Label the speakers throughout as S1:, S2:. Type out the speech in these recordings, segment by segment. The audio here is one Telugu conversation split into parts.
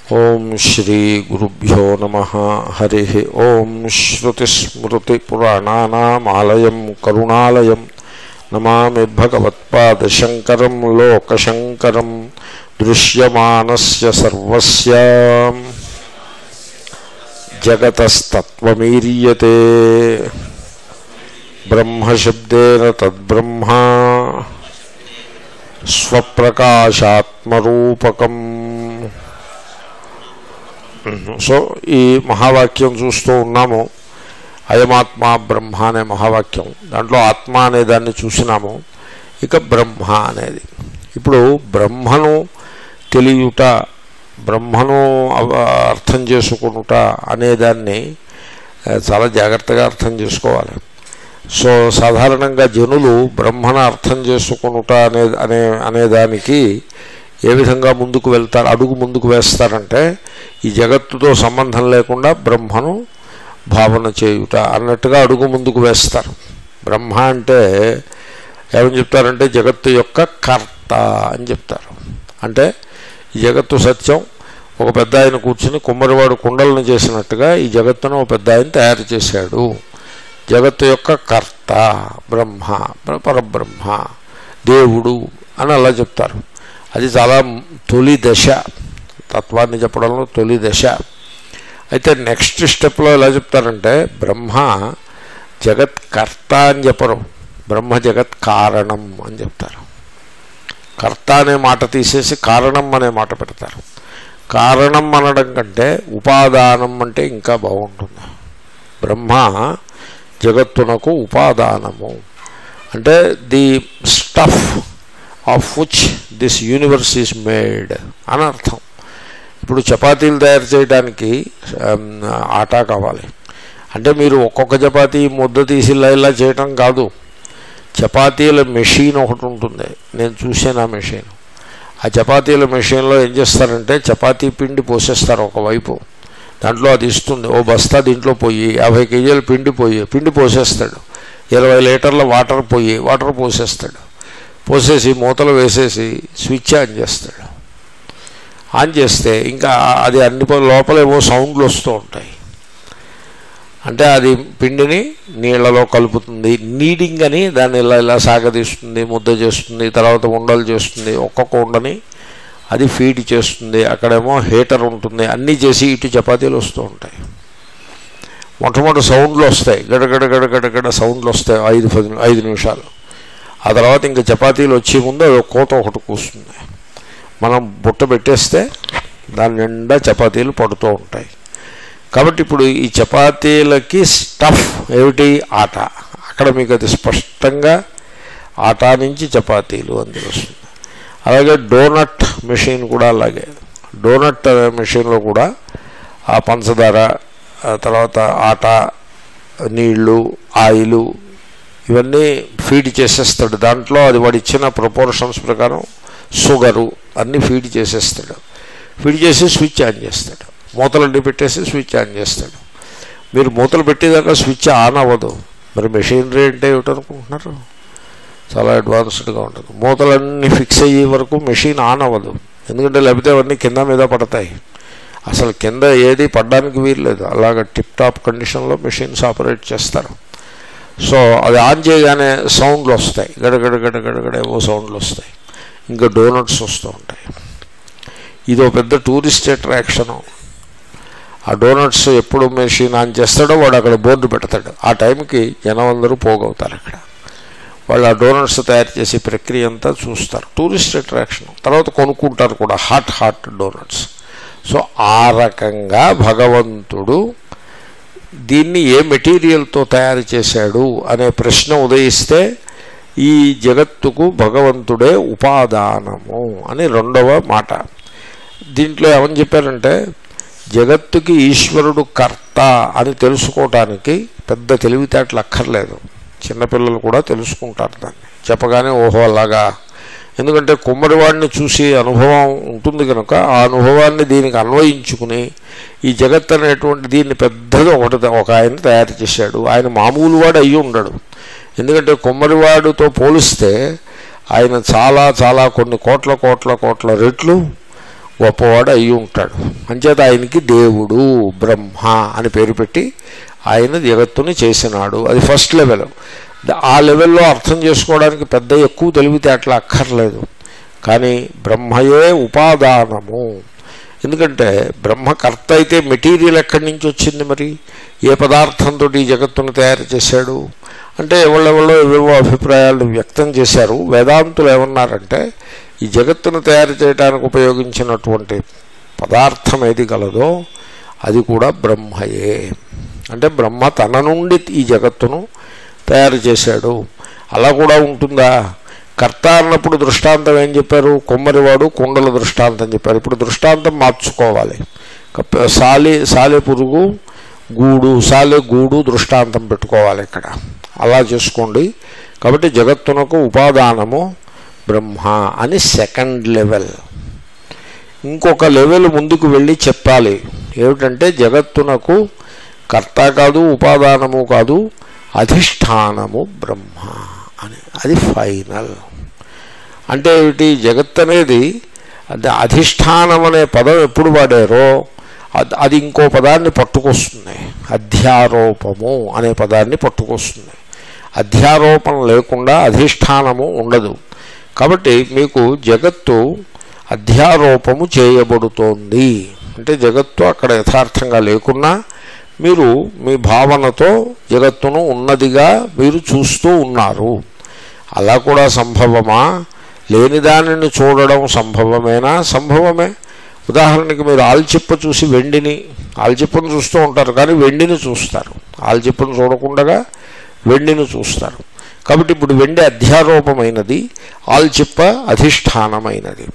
S1: ఓం శ్రీ గురుభ్యో నమ హరి ఓం శ్రుతిస్మృతిపురాణానామాలయం కరుణాలయం నమామి భగవత్పాదశంకరం లోకశంకరం దృశ్యమానస్య సర్వస్య జగతస్తత్వమీరియతే బ్రహ్మశబ్దేన తద్బ్రహ్మా స్వప్రకాశాత్మరూపకం సో ఈ మహావాక్యం చూస్తూ ఉన్నాము అయమాత్మ బ్రహ్మ అనే మహావాక్యం దాంట్లో ఆత్మ అనే దాన్ని చూసినాము ఇక బ్రహ్మ అనేది ఇప్పుడు బ్రహ్మను తెలియుట బ్రహ్మను అవ- అర్థం చేసుకునుట అనేదాన్ని ఆ, చాలా జాగ్రత్తగా అర్థం చేసుకోవాలి సో సాధారణంగా జనులు బ్రహ్మను అర్థం చేసుకునుట అనే అనే అనేదానికి ఏ విధంగా ముందుకు వెళ్తారు అడుగు ముందుకు వేస్తారంటే ఈ జగత్తుతో సంబంధం లేకుండా బ్రహ్మను భావన చేయుట అన్నట్టుగా అడుగు ముందుకు వేస్తారు బ్రహ్మ అంటే ఏమని చెప్తారంటే జగత్తు యొక్క కర్త అని చెప్తారు అంటే ఈ జగత్తు సత్యం ఒక పెద్ద ఆయన కూర్చుని కుమ్మరివాడు కుండలను చేసినట్టుగా ఈ జగత్తును ఒక పెద్ద ఆయన తయారు చేశాడు జగత్తు యొక్క కర్త బ్రహ్మ ప్ర- పరబ్రహ్మ దేవుడు అని అలా చెప్తారు అది చాలా తొలి దశ తత్వాన్ని చెప్పడంలో తొలి దశ అయితే నెక్స్ట్ స్టెప్లో ఎలా చెప్తారంటే బ్రహ్మ జగత్ కర్త అని చెప్పరు బ్రహ్మ జగత్ కారణం అని చెప్తారు కర్త అనే మాట తీసేసి కారణం అనే మాట పెడతారు కారణం అనడం కంటే ఉపాదానం అంటే ఇంకా బాగుంటుంది బ్రహ్మ జగత్తునకు ఉపాదానము అంటే the stuff of which this universe is made అని అర్థం ఇప్పుడు చపాతీలు తయారు చేయడానికి ఆమ్, ఆటా కావాలి అంటే మీరు ఒక్కొక్క చపాతీ ముద్ద తీసి ఇలా ఇలా చేయటం కాదు చపాతీల మెషిన్ ఒకటి ఉంటుంది నేను చూసాను ఆ మెషిన్ ఆ చపాతీల మెషిన్లో ఏం చేస్తారంటే చపాతీ పిండి పోసేస్తారు ఒకవైపు దాంట్లో అది ఇస్తుంది ఓ బస్తా దీంట్లో పోయి యాభై కేజీల పిండి పోయి పిండి పోసేస్తాడు ఇరవై లీటర్ల వాటర్ పోయి వాటర్ పోసేస్తాడు పోసేసి మూతలు వేసేసి స్విచ్ ఆన్ చేస్తాడు ఆన్ చేస్తే ఇంకా అది అన్ని ప- లోపల ఏవో సౌండ్లు వస్తూ ఉంటాయి అంటే అది పిండిని నీళ్ళలో కలుపుతుంది నీడింగ్ అని దాన్ని ఇలా ఇలా సాగదీస్తుంది ముద్ద చేస్తుంది తర్వాత ఉండలు చేస్తుంది ఒక్కొక్క ఉండని అది ఫీడ్ చేస్తుంది అక్కడేమో హీటర్ ఉంటుంది అన్నీ చేసి ఇటు చపాతీలు వస్తూ ఉంటాయి మొట్టమొదటి సౌండ్లు వస్తాయి గడగడ గడగడ గడ సౌండ్లు వస్తాయి ఐదు పది ఐదు నిమిషాలు ఆ తర్వాత ఇంకా చపాతీలు వచ్చే ముందు అది ఒక కోత ఒకటి కూస్తుంది మనం బుట్ట పెట్టేస్తే దాని నిండా చపాతీలు పడుతూ ఉంటాయి కాబట్టి ఇప్పుడు ఈ చపాతీలకి స్టఫ్ ఏమిటి ఆట అక్కడ మీకు అది స్పష్టంగా ఆటా నుంచి చపాతీలు అని తెలుస్తుంది అలాగే డోనట్ మెషిన్ కూడా అలాగే డోనట్ మెషిన్లో కూడా ఆ పంచదార ఆ తర్వాత ఆట నీళ్లు ఆయిలు ఇవన్నీ ఫీడ్ చేసేస్తాడు దాంట్లో అది వాడు ఇచ్చిన ప్రపోర్షన్స్ ప్రకారం షుగరు అన్నీ ఫీడ్ చేసేస్తాడు ఫీడ్ చేసి స్విచ్ ఆన్ చేస్తాడు మూతలన్నీ పెట్టేసి స్విచ్ ఆన్ చేస్తాడు మీరు మూతలు పెట్టేదాకా స్విచ్ ఆన్ అవ్వదు మరి మెషినరీ అంటే ఏమిటనుకుంటున్నారు చాలా అడ్వాన్స్డ్గా ఉంటుంది మూతలన్నీ ఫిక్స్ అయ్యే వరకు మెషిన్ ఆన్ అవ్వదు ఎందుకంటే లేకపోతే అవన్నీ కింద మీద పడతాయి అసలు కింద ఏది పడడానికి వీల్లేదు అలాగ టిప్ టాప్ కండిషన్లో మెషిన్స్ ఆపరేట్ చేస్తారు సో అది ఆన్ చేయగానే సౌండ్లు వస్తాయి గడగడ గడగడ ఏవో సౌండ్లు వస్తాయి ఇంకా డోనట్స్ వస్తూ ఉంటాయి ఇది ఒక పెద్ద టూరిస్ట్ అట్రాక్షను ఆ డోనట్స్ ఎప్పుడు మెషిన్ ఆన్ చేస్తాడో వాడు అక్కడ బోర్డు పెడతాడు ఆ టైంకి జనం అందరూ పోగవుతారు అక్కడ వాళ్ళు ఆ డోనట్స్ తయారు చేసే ప్రక్రియ అంతా చూస్తారు టూరిస్ట్ అట్రాక్షన్ తర్వాత కొనుక్కుంటారు కూడా హాట్ హాట్ డోనట్స్ సో ఆ రకంగా భగవంతుడు దీన్ని ఏ మెటీరియల్తో తయారు చేశాడు అనే ప్రశ్న ఉదయిస్తే ఈ జగత్తుకు భగవంతుడే ఉపాదానము అని రెండవ మాట దీంట్లో ఏమని చెప్పారంటే జగత్తుకి ఈశ్వరుడు కర్త అని తెలుసుకోవటానికి పెద్ద తెలివితేటలు అక్కర్లేదు చిన్నపిల్లలు కూడా తెలుసుకుంటారు దాన్ని చెప్పగానే ఓహో అలాగా ఎందుకంటే కుమ్మరివాడిని చూసి అనుభవం ఉంటుంది కనుక ఆ అనుభవాన్ని దీనికి అన్వయించుకుని ఈ జగత్ అనేటువంటి దీన్ని పెద్దది ఒకటి ఒక ఆయన తయారు చేశాడు ఆయన మామూలు వాడు అయ్యి ఉండడు ఎందుకంటే కుమ్మరివాడితో పోలిస్తే ఆయన చాలా చాలా కొన్ని కోట్ల కోట్ల కోట్ల రెట్లు గొప్పవాడు అయి ఉంటాడు అంచేత ఆయనకి దేవుడు బ్రహ్మ అని పేరు పెట్టి ఆయన జగత్తుని చేసినాడు అది ఫస్ట్ లెవెల్ ద- ఆ లెవెల్లో అర్థం చేసుకోవడానికి పెద్ద ఎక్కువ తెలివితే అట్లా అక్కర్లేదు కానీ బ్రహ్మయే ఉపాదానము ఎందుకంటే బ్రహ్మకర్త అయితే మెటీరియల్ ఎక్కడి నుంచి వచ్చింది మరి ఏ పదార్థంతో ఈ జగత్తును తయారు చేశాడు అంటే ఎవళ్ళెవళ్ళో ఏవేవో అభిప్రాయాలు వ్యక్తం చేశారు వేదాంతులు ఏమన్నారంటే ఈ జగత్తును తయారు చేయడానికి ఉపయోగించినటువంటి పదార్థం ఏది గలదో అది కూడా బ్రహ్మయే అంటే బ్రహ్మ తన నుండి ఈ జగత్తును తయారు చేశాడు అలా కూడా ఉంటుందా కర్త అన్నప్పుడు దృష్టాంతం ఏం చెప్పారు కొమ్మరివాడు కుండల దృష్టాంతం చెప్పారు ఇప్పుడు దృష్టాంతం మార్చుకోవాలి కప్ప- సాలి సాలె పురుగు గూడు సాలె గూడు దృష్టాంతం పెట్టుకోవాలి ఇక్కడ అలా చేసుకోండి కాబట్టి జగత్తునకు ఉపాదానము బ్రహ్మ అని సెకండ్ లెవెల్ ఇంకొక లెవెల్ ముందుకు వెళ్ళి చెప్పాలి ఏమిటంటే జగత్తునకు కర్త కాదు ఉపాదానము కాదు అధిష్టానము బ్రహ్మ అని అది ఫైనల్ అంటే ఏమిటి జగత్ అనేది అది అధిష్టానం అనే పదం ఎప్పుడు వాడారో అది అది ఇంకో పదాన్ని పట్టుకొస్తుంది అధ్యారోపము అనే పదాన్ని పట్టుకొస్తుంది అధ్యారోపణ లేకుండా అధిష్టానము ఉండదు కాబట్టి మీకు జగత్తు అధ్యారోపము చేయబడుతోంది అంటే జగత్తు అక్కడ యథార్థంగా లేకున్నా మీరు మీ భావనతో జగత్తును ఉన్నదిగా మీరు చూస్తూ ఉన్నారు అలా కూడా సంభవమా లేని దానిని చూడడం సంభవమేనా సంభవమే ఉదాహరణకి మీరు ఆల్చిప్ప చూసి వెండిని ఆల్చిప్పను చూస్తూ ఉంటారు కానీ వెండిని చూస్తారు ఆల్చిప్పను చూడకుండా వెండిని చూస్తారు కాబట్టి ఇప్పుడు వెండి అధ్యారోపమైనది ఆల్చిప్ప అధిష్టానమైనది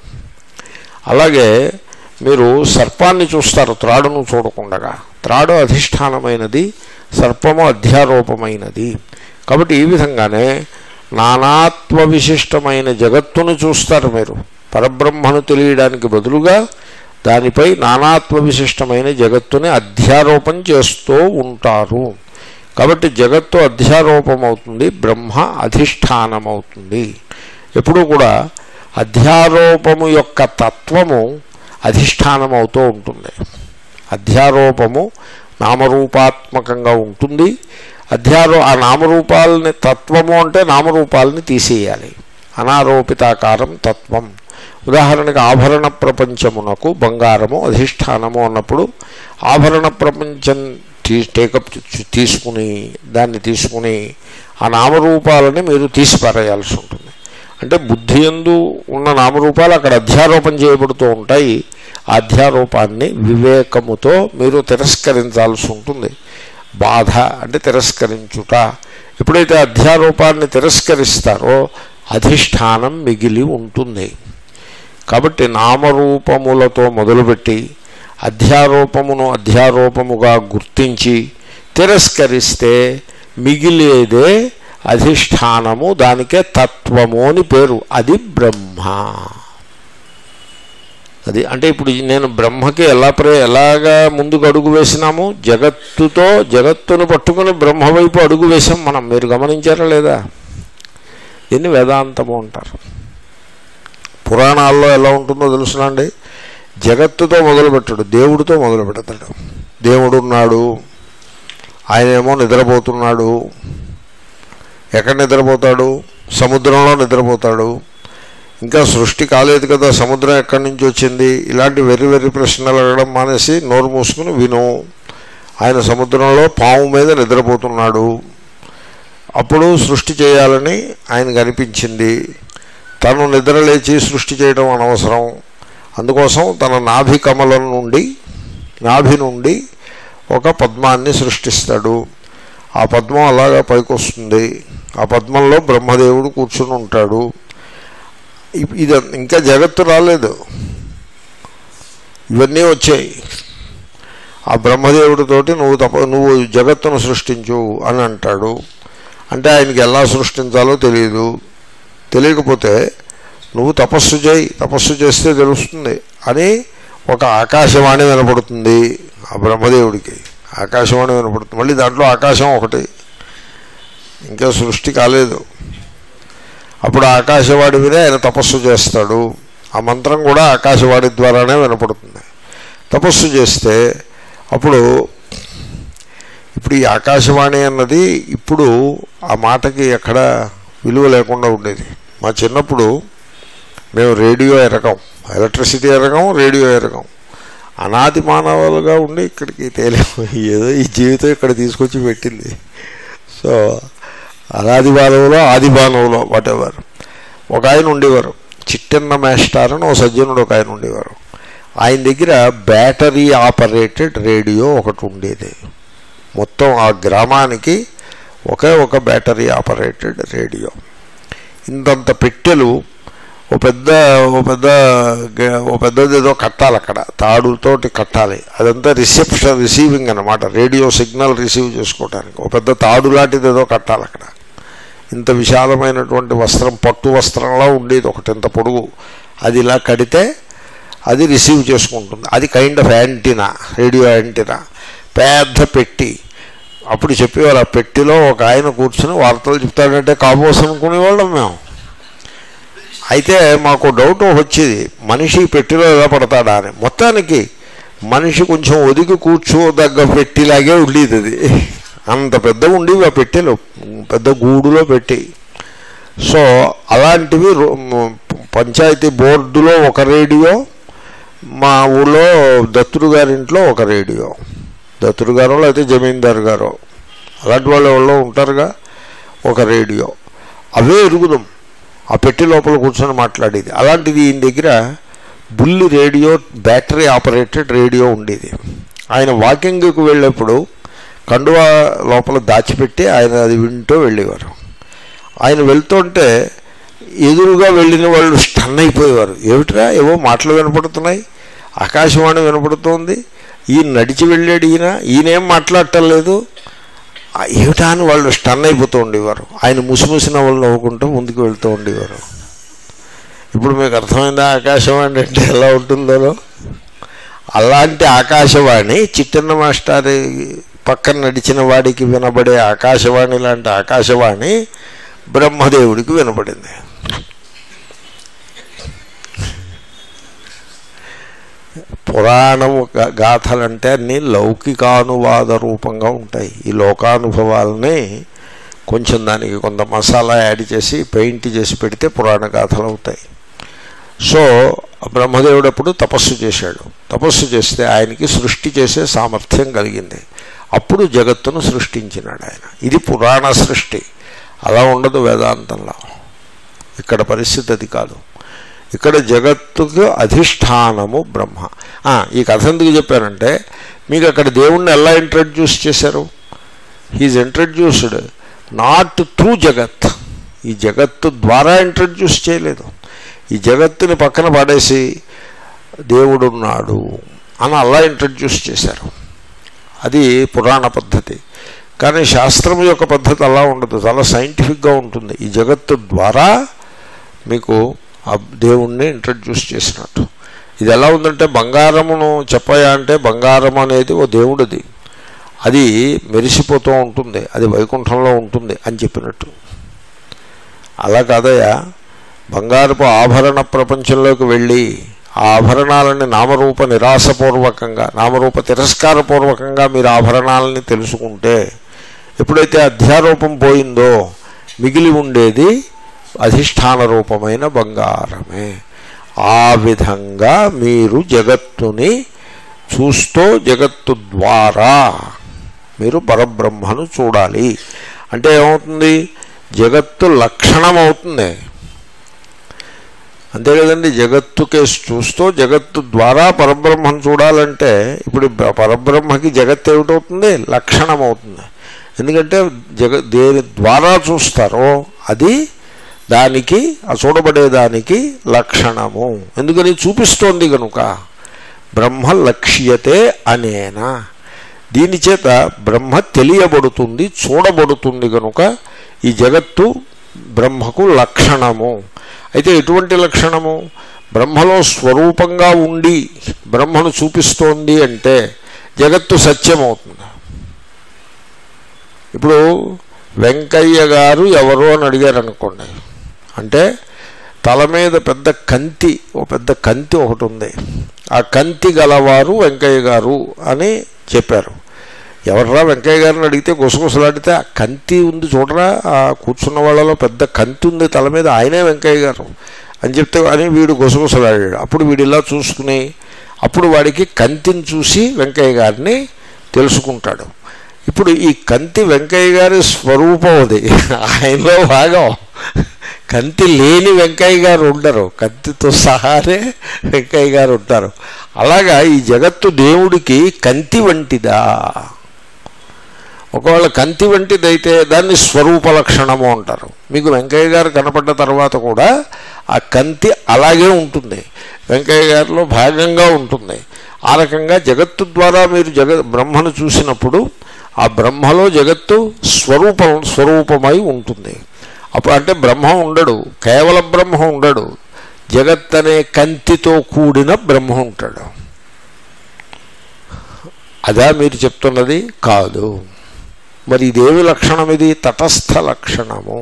S1: అలాగే మీరు సర్పాన్ని చూస్తారు త్రాడును చూడకుండగా త్రాడు అధిష్టానమైనది సర్పము అధ్యారోపమైనది కాబట్టి ఈ విధంగానే నానాత్వ విశిష్టమైన జగత్తును చూస్తారు మీరు పరబ్రహ్మను తెలియడానికి బదులుగా దానిపై నానాత్వ విశిష్టమైన జగత్తుని అధ్యారోపం చేస్తూ ఉంటారు కాబట్టి జగత్తు అధ్యారోపం అవుతుంది బ్రహ్మ అధిష్టానమవుతుంది ఎప్పుడూ కూడా అధ్యారోపము యొక్క తత్వము అధిష్టానం అవుతూ ఉంటుంది అధ్యారోపము నామరూపాత్మకంగా ఉంటుంది అధ్యారో ఆ నామరూపాలని తత్వము అంటే నామరూపాలని తీసేయాలి అనారోపితాకారం తత్వం ఉదాహరణకి ఆభరణ ప్రపంచమునకు బంగారము అధిష్టానము అన్నప్పుడు ఆభరణ ప్రపంచం తీ టేకప్ తీసుకుని దాన్ని తీసుకుని ఆ నామరూపాలని మీరు తీసిపారేయాల్సి ఉంటుంది అంటే బుద్ధి ఎందు ఉన్న నామరూపాలు అక్కడ అధ్యారోపణ చేయబడుతూ ఉంటాయి ఆ అధ్యారోపాన్ని వివేకముతో మీరు తిరస్కరించాల్సి ఉంటుంది బాధ అంటే తిరస్కరించుట ఎప్పుడైతే అధ్యారోపాన్ని తిరస్కరిస్తారో అధిష్టానం మిగిలి ఉంటుంది కాబట్టి నామరూపములతో మొదలుపెట్టి అధ్యారోపమును అధ్యారోపముగా గుర్తించి తిరస్కరిస్తే మిగిలేదే అధిష్టానము దానికే తత్వము అని పేరు అది బ్రహ్మ అది అంటే ఇప్పుడు ఈ నేను బ్రహ్మకి ఎలా ప్రే ఎలాగా ముందుకు అడుగు వేసినాము జగత్తుతో జగత్తును పట్టుకుని బ్రహ్మ వైపు అడుగు వేసాం మనం మీరు గమనించారా లేదా దీన్ని వేదాంతము అంటారు పురాణాల్లో ఎలా ఉంటుందో తెలుసునండి జగత్తుతో మొదలుపెట్టాడు దేవుడితో మొదలు పెడతాడు దేవుడు ఉన్నాడు ఆయనేమో నిద్రపోతున్నాడు ఎక్కడ నిద్రపోతాడు సముద్రంలో నిద్రపోతాడు ఇంకా సృష్టి కాలేదు కదా సముద్రం ఎక్కడి నుంచి వచ్చింది ఇలాంటి వెర్రి వెర్రి ప్రశ్నలు అడగడం మానేసి నోరు మూసుకుని విను ఆయన సముద్రంలో పాము మీద నిద్రపోతున్నాడు అప్పుడు సృష్టి చేయాలని ఆయనకు అనిపించింది తను నిద్రలేచి సృష్టి చేయడం అనవసరం అందుకోసం తన నాభి కమలం నుండి నాభి నుండి ఒక పద్మాన్ని సృష్టిస్తాడు ఆ పద్మం అలాగా పైకొస్తుంది ఆ పద్మంలో బ్రహ్మదేవుడు కూర్చుని ఉంటాడు ఇ- ఇది ఇంకా జగత్తు రాలేదు ఇవన్నీ వచ్చాయి ఆ బ్రహ్మదేవుడితోటి నువ్వు తప్ప నువ్వు జగత్తును సృష్టించు అని అంటాడు అంటే ఆయనకి ఎలా సృష్టించాలో తెలియదు తెలియకపోతే నువ్వు తపస్సు చేయి తపస్సు చేస్తే తెలుస్తుంది అని ఒక ఆకాశవాణి వినపడుతుంది ఆ బ్రహ్మదేవుడికి ఆకాశవాణి వినపడుతుంది మళ్ళీ దాంట్లో ఆకాశం ఒకటి ఇంకా సృష్టి కాలేదు అప్పుడు ఆకాశవాణి వినే ఆయన తపస్సు చేస్తాడు ఆ మంత్రం కూడా ఆకాశవాణి ద్వారానే వినపడుతుంది తపస్సు చేస్తే అప్పుడు ఇప్పుడు ఈ ఆకాశవాణి అన్నది ఇప్పుడు ఆ మాటకి ఎక్కడ విలువ లేకుండా ఉండేది మా చిన్నప్పుడు మేము రేడియో ఎరగం ఎలక్ట్రిసిటీ ఎరగం రేడియో ఎరగం అనాది మానవులుగా ఉండి ఇక్కడికి తేలేము ఏదో ఈ జీవితం ఇక్కడ తీసుకొచ్చి పెట్టింది సో అనాది మానవులో ఆది మానవులో వాట్ ఎవర్ ఒక ఆయన ఉండేవారు చిట్టన్న మేస్టార్ అని ఒక సజ్జనుడు ఒక ఆయన ఉండేవారు ఆయన దగ్గర బ్యాటరీ ఆపరేటెడ్ రేడియో ఒకటి ఉండేది మొత్తం ఆ గ్రామానికి ఒకే ఒక బ్యాటరీ ఆపరేటెడ్ రేడియో ఇంతంత పెట్టెలు ఓ పెద్ద ఓ పెద్ద గ- ఓ పెద్దది ఏదో కట్టాలి అక్కడ తాడుతోటి కట్టాలి అదంతా రిసెప్షన్ రిసీవింగ్ అన్నమాట రేడియో సిగ్నల్ రిసీవ్ చేసుకోవడానికి ఓ పెద్ద తాడు లాంటిది ఏదో కట్టాలి అక్కడ ఇంత విశాలమైనటువంటి వస్త్రం పట్టు వస్త్రంలా ఉండేది ఒకటి ఇంత పొడుగు అది ఇలా కడితే అది రిసీవ్ చేసుకుంటుంది అది kind of antenna radio antenna పెద్ద పెట్టి అప్పుడు చెప్పేవారు ఆ పెట్టిలో ఒక ఆయన కూర్చుని వార్తలు చెప్తాడంటే కాబోస్ అనుకునేవాళ్ళం మేము అయితే మాకు డౌట్ వచ్చేది మనిషి పెట్టిలో ఎలా పడతాడా అని మొత్తానికి మనిషి కొంచెం ఒదిగి కూర్చోదగ్గ పెట్టిలాగే ఉండేది అది అంత పెద్ద ఉండేవి ఆ పెట్టెలు పెద్ద గూడులో పెట్టి సో అలాంటివి రో- మ్, పంచాయతీ బోర్డులో ఒక రేడియో మా ఊళ్ళో దత్తుడు గారింట్లో ఒక రేడియో దత్తుడు గారో లేకపోతే జమీందారు గారో అలాంటి వాళ్ళు ఎవరో ఉంటారుగా ఒక రేడియో అవే ఎరుగుదాం ఆ పెట్టి లోపల కూర్చొని మాట్లాడేది అలాంటిది ఈయన దగ్గర బుల్లి రేడియో బ్యాటరీ ఆపరేటెడ్ రేడియో ఉండేది ఆయన వాకింగ్కి వెళ్ళేప్పుడు కండువా లోపల దాచిపెట్టి ఆయన అది వింటూ వెళ్ళేవారు ఆయన వెళ్తుంటే ఎదురుగా వెళ్ళిన వాళ్ళు స్టన్ అయిపోయేవారు ఏమిట్రా ఏవో మాటలు వినపడుతున్నాయి ఆకాశవాణి వినపడుతోంది ఈయన నడిచి వెళ్ళాడు ఈయన ఈయనేం మాట్లాడటం లేదు ఆ ఏమిటా అని వాళ్ళు స్టన్ అయిపోతూ ఉండేవారు ఆయన ముసిముసి నవ్వులు నవ్వుకుంటూ ముందుకు వెళ్తూ ఉండేవారు ఇప్పుడు మీకు అర్థమైందా ఆకాశవాణి అంటే ఎలా ఉంటుందో అలాంటి ఆకాశవాణి చిట్టన్న మాస్టారి పక్కన నడిచిన వాడికి వినబడే ఆకాశవాణి లాంటి ఆకాశవాణి బ్రహ్మదేవుడికి వినపడింది పురాణము గా- గాథలంటే అన్నీ లౌకికానువాద రూపంగా ఉంటాయి ఈ లోకానుభవాలని కొంచెం దానికి కొంత మసాలా యాడ్ చేసి పెయింట్ చేసి పెడితే పురాణ గాథలు అవుతాయి సో బ్రహ్మదేవుడు అప్పుడు తపస్సు చేశాడు తపస్సు చేస్తే ఆయనకి సృష్టి చేసే సామర్థ్యం కలిగింది అప్పుడు జగత్తును సృష్టించినాడు ఆయన ఇది పురాణ సృష్టి అలా ఉండదు వేదాంతంలో ఇక్కడ పరిస్థితి అది కాదు ఇక్కడ జగత్తుకు అధిష్టానము బ్రహ్మ ఆ, ఈ కథ ఎందుకు చెప్పానంటే మీకు అక్కడ దేవుణ్ణి ఎలా ఇంట్రడ్యూస్ చేశారు హీజ్ ఇంట్రడ్యూస్డ్ నాట్ త్రూ జగత్ ఈ జగత్తు ద్వారా ఇంట్రడ్యూస్ చేయలేదు ఈ జగత్తుని పక్కన పడేసి దేవుడున్నాడు అని అలా ఇంట్రడ్యూస్ చేశారు అది పురాణ పద్ధతి కానీ శాస్త్రం యొక్క పద్ధతి అలా ఉండదు చాలా సైంటిఫిక్గా ఉంటుంది ఈ జగత్తు ద్వారా మీకు ఆ దేవుణ్ణి ఇంట్రడ్యూస్ చేసినట్టు ఇది ఎలా ఉందంటే బంగారమును చెప్పయా అంటే బంగారం అనేది ఓ దేవుడిది అది మెరిసిపోతూ ఉంటుంది అది వైకుంఠంలో ఉంటుంది అని చెప్పినట్టు అలా కాదయ్యా బంగారపు ఆభరణ ప్రపంచంలోకి వెళ్ళి ఆ ఆభరణాలని నామరూప నిరాశపూర్వకంగా నామరూప తిరస్కారపూర్వకంగా మీరు ఆభరణాలని తెలుసుకుంటే ఎప్పుడైతే అధ్యారూపం పోయిందో మిగిలి ఉండేది అధిష్టాన రూపమైన బంగారమే ఆ విధంగా మీరు జగత్తుని చూస్తూ జగత్తు ద్వారా మీరు పరబ్రహ్మను చూడాలి అంటే ఏమవుతుంది జగత్తు లక్షణం అవుతుంది అంతే కదండి జగత్తు కేసు చూస్తూ జగత్తు ద్వారా పరబ్రహ్మను చూడాలంటే ఇప్పుడు బ- పరబ్రహ్మకి జగత్ ఏమిటవుతుంది లక్షణం అవుతుంది ఎందుకంటే జగ దేని ద్వారా చూస్తారో అది దానికి ఆ చూడబడేదానికి లక్షణము ఎందుకని చూపిస్తోంది కనుక బ్రహ్మ లక్ష్యతే అనేనా దీని చేత బ్రహ్మ తెలియబడుతుంది చూడబడుతుంది కనుక ఈ జగత్తు బ్రహ్మకు లక్షణము అయితే ఎటువంటి లక్షణము బ్రహ్మలో స్వరూపంగా ఉండి బ్రహ్మను చూపిస్తోంది అంటే జగత్తు సత్యమవుతుంది ఇప్పుడు వెంకయ్య గారు ఎవరు అని అడిగారు అనుకోండి అంటే తల మీద పెద్ద కంతి ఓ పెద్ద కంతి ఒకటి ఉంది ఆ కంతి గలవారు వెంకయ్య గారు అని చెప్పారు ఎవర్రా వెంకయ్య గారిని అడిగితే గుసగుసలాడితే ఆ కంతి ఉంది చూడరా ఆ కూర్చున్న వాళ్ళలో పెద్ద కంతి ఉంది తల మీద ఆయనే వెంకయ్య గారు అని చెప్తే అని వీడు గుసగుసలాడాడు అప్పుడు వీడు ఇలా చూసుకుని అప్పుడు వాడికి కంతిని చూసి వెంకయ్య గారిని తెలుసుకుంటాడు ఇప్పుడు ఈ కంతి వెంకయ్య గారి స్వరూపం అది ఆయనలో భాగం కంతి లేని వెంకయ్య గారు ఉండరు కంతితో సహానే వెంకయ్య గారు ఉంటారు అలాగా ఈ జగత్తు దేవుడికి కంతి వంటిదా ఒకవేళ కంతి వంటిదైతే దాన్ని స్వరూప లక్షణము అంటారు మీకు వెంకయ్య గారు కనపడ్డ తర్వాత కూడా ఆ కంతి అలాగే ఉంటుంది వెంకయ్య గారిలో భాగంగా ఉంటుంది ఆ రకంగా జగత్తు ద్వారా మీరు జగ బ్రహ్మను చూసినప్పుడు ఆ బ్రహ్మలో జగత్తు స్వరూపం స్వరూపమై ఉంటుంది అప్పుడు అంటే బ్రహ్మ ఉండడు కేవల బ్రహ్మ ఉండడు జగత్ అనే కంతితో కూడిన బ్రహ్మ ఉంటాడు అదా మీరు చెప్తున్నది కాదు మరి ఇదేమి లక్షణం ఇది తటస్థ లక్షణము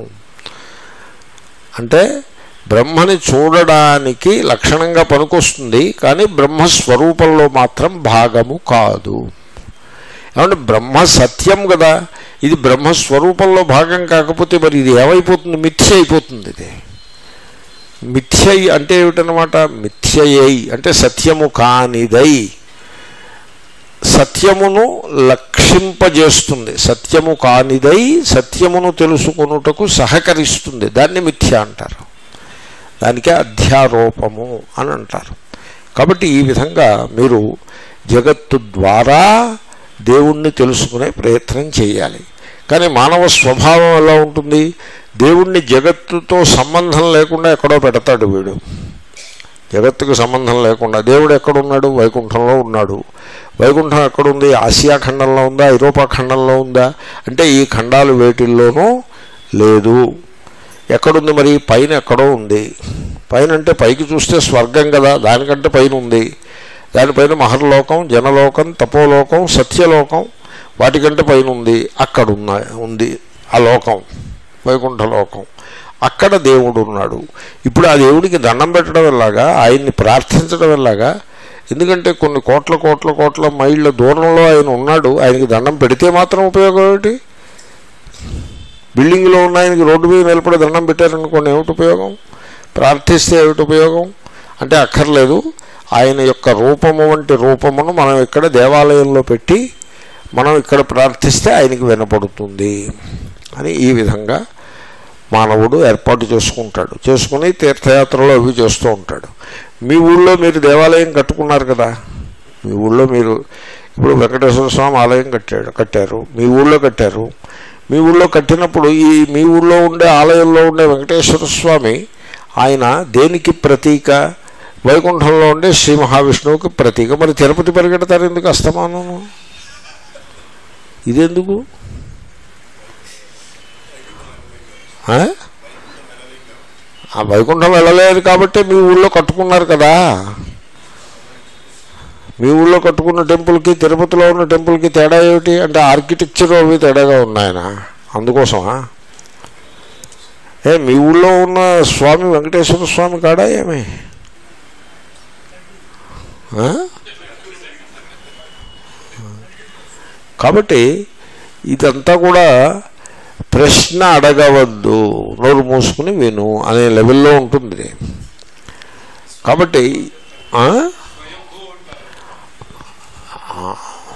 S1: అంటే బ్రహ్మని చూడడానికి లక్షణంగా పనికొస్తుంది కానీ బ్రహ్మస్వరూపంలో మాత్రం భాగము కాదు ఏమంటే బ్రహ్మ సత్యం కదా ఇది బ్రహ్మస్వరూపంలో భాగం కాకపోతే మరి ఇది ఏమైపోతుంది మిథ్య అయిపోతుంది ఇది మిథ్య అంటే ఏమిటనమాట మిథ్యయై అంటే సత్యము కానిదై సత్యమును లక్షింపజేస్తుంది సత్యము కానిదై సత్యమును తెలుసుకొనుటకు సహకరిస్తుంది దాన్ని మిథ్య అంటారు దానికే అధ్యారోపము అని అంటారు కాబట్టి ఈ విధంగా మీరు జగత్తు ద్వారా దేవుణ్ణి తెలుసుకునే ప్రయత్నం చేయాలి కానీ మానవ స్వభావం ఎలా ఉంటుంది దేవుణ్ణి జగత్తుతో సంబంధం లేకుండా ఎక్కడో పెడతాడు వీడు జగత్తుకు సంబంధం లేకుండా దేవుడు ఎక్కడున్నాడు వైకుంఠంలో ఉన్నాడు వైకుంఠం ఎక్కడుంది ఆసియా ఖండంలో ఉందా ఐరోపా ఖండంలో ఉందా అంటే ఈ ఖండాలు వేటిల్లోనూ లేదు ఎక్కడుంది మరి పైన ఎక్కడో ఉంది పైన అంటే పైకి చూస్తే స్వర్గం కదా దానికంటే పైన ఉంది దానిపైన మహర్లోకం జనలోకం తపోలోకం సత్యలోకం వాటికంటే పైన ఉంది అక్కడ ఉన్న ఉంది ఆ లోకం వైకుంఠ లోకం అక్కడ దేవుడు ఉన్నాడు ఇప్పుడు ఆ దేవుడికి దండం పెట్టడం ఎలాగా ఆయన్ని ప్రార్థించడం ఎలాగా ఎందుకంటే కొన్ని కోట్ల కోట్ల కోట్ల మైళ్ళ దూరంలో ఆయన ఉన్నాడు ఆయనకి దండం పెడితే మాత్రం ఉపయోగం ఏమిటి బిల్డింగ్లో ఉన్న ఆయనకి రోడ్డు మీద నిలబడి దండం పెట్టారనుకోండి ఏమిటి ఉపయోగం ప్రార్థిస్తే ఏమిటి ఉపయోగం అంటే అక్కర్లేదు ఆయన యొక్క రూపము వంటి రూపమును మనం ఇక్కడ దేవాలయంలో పెట్టి మనం ఇక్కడ ప్రార్థిస్తే ఆయనకి వినపడుతుంది అని ఈ విధంగా మానవుడు ఏర్పాటు చేసుకుంటాడు చేసుకుని తీర్థయాత్రలో అవి చేస్తూ ఉంటాడు మీ ఊళ్ళో మీరు దేవాలయం కట్టుకున్నారు కదా మీ ఊళ్ళో మీరు ఇప్పుడు వెంకటేశ్వర స్వామి ఆలయం కట్టాడు కట్టారు మీ ఊళ్ళో కట్టారు మీ ఊళ్ళో కట్టినప్పుడు ఈ మీ ఊళ్ళో ఉండే ఆలయంలో ఉండే వెంకటేశ్వర స్వామి ఆయన దేనికి ప్రతీక వైకుంఠంలో ఉండే శ్రీ మహావిష్ణువుకి ప్రతీక మరి తిరుపతి పరిగెడతారు ఎందుకు అస్తమానము ఇదెందుకు ఆ? ఆ వైకుంఠం వెళ్ళలేదు కాబట్టి మీ ఊళ్ళో కట్టుకున్నారు కదా మీ ఊళ్ళో కట్టుకున్న టెంపుల్కి తిరుపతిలో ఉన్న టెంపుల్కి తేడా ఏమిటి అంటే ఆర్కిటెక్చర్ అవి తేడాగా ఉన్నాయన అందుకోసమా ఏ మీ ఊళ్ళో ఉన్న స్వామి వెంకటేశ్వర స్వామి కాడా ఏమి ఆ? కాబట్టి ఇదంతా కూడా ప్రశ్న అడగవద్దు నోరు మూసుకుని విను అనే లెవెల్లో ఉంటుంది ఇది. కాబట్టి ఆ? ఆ.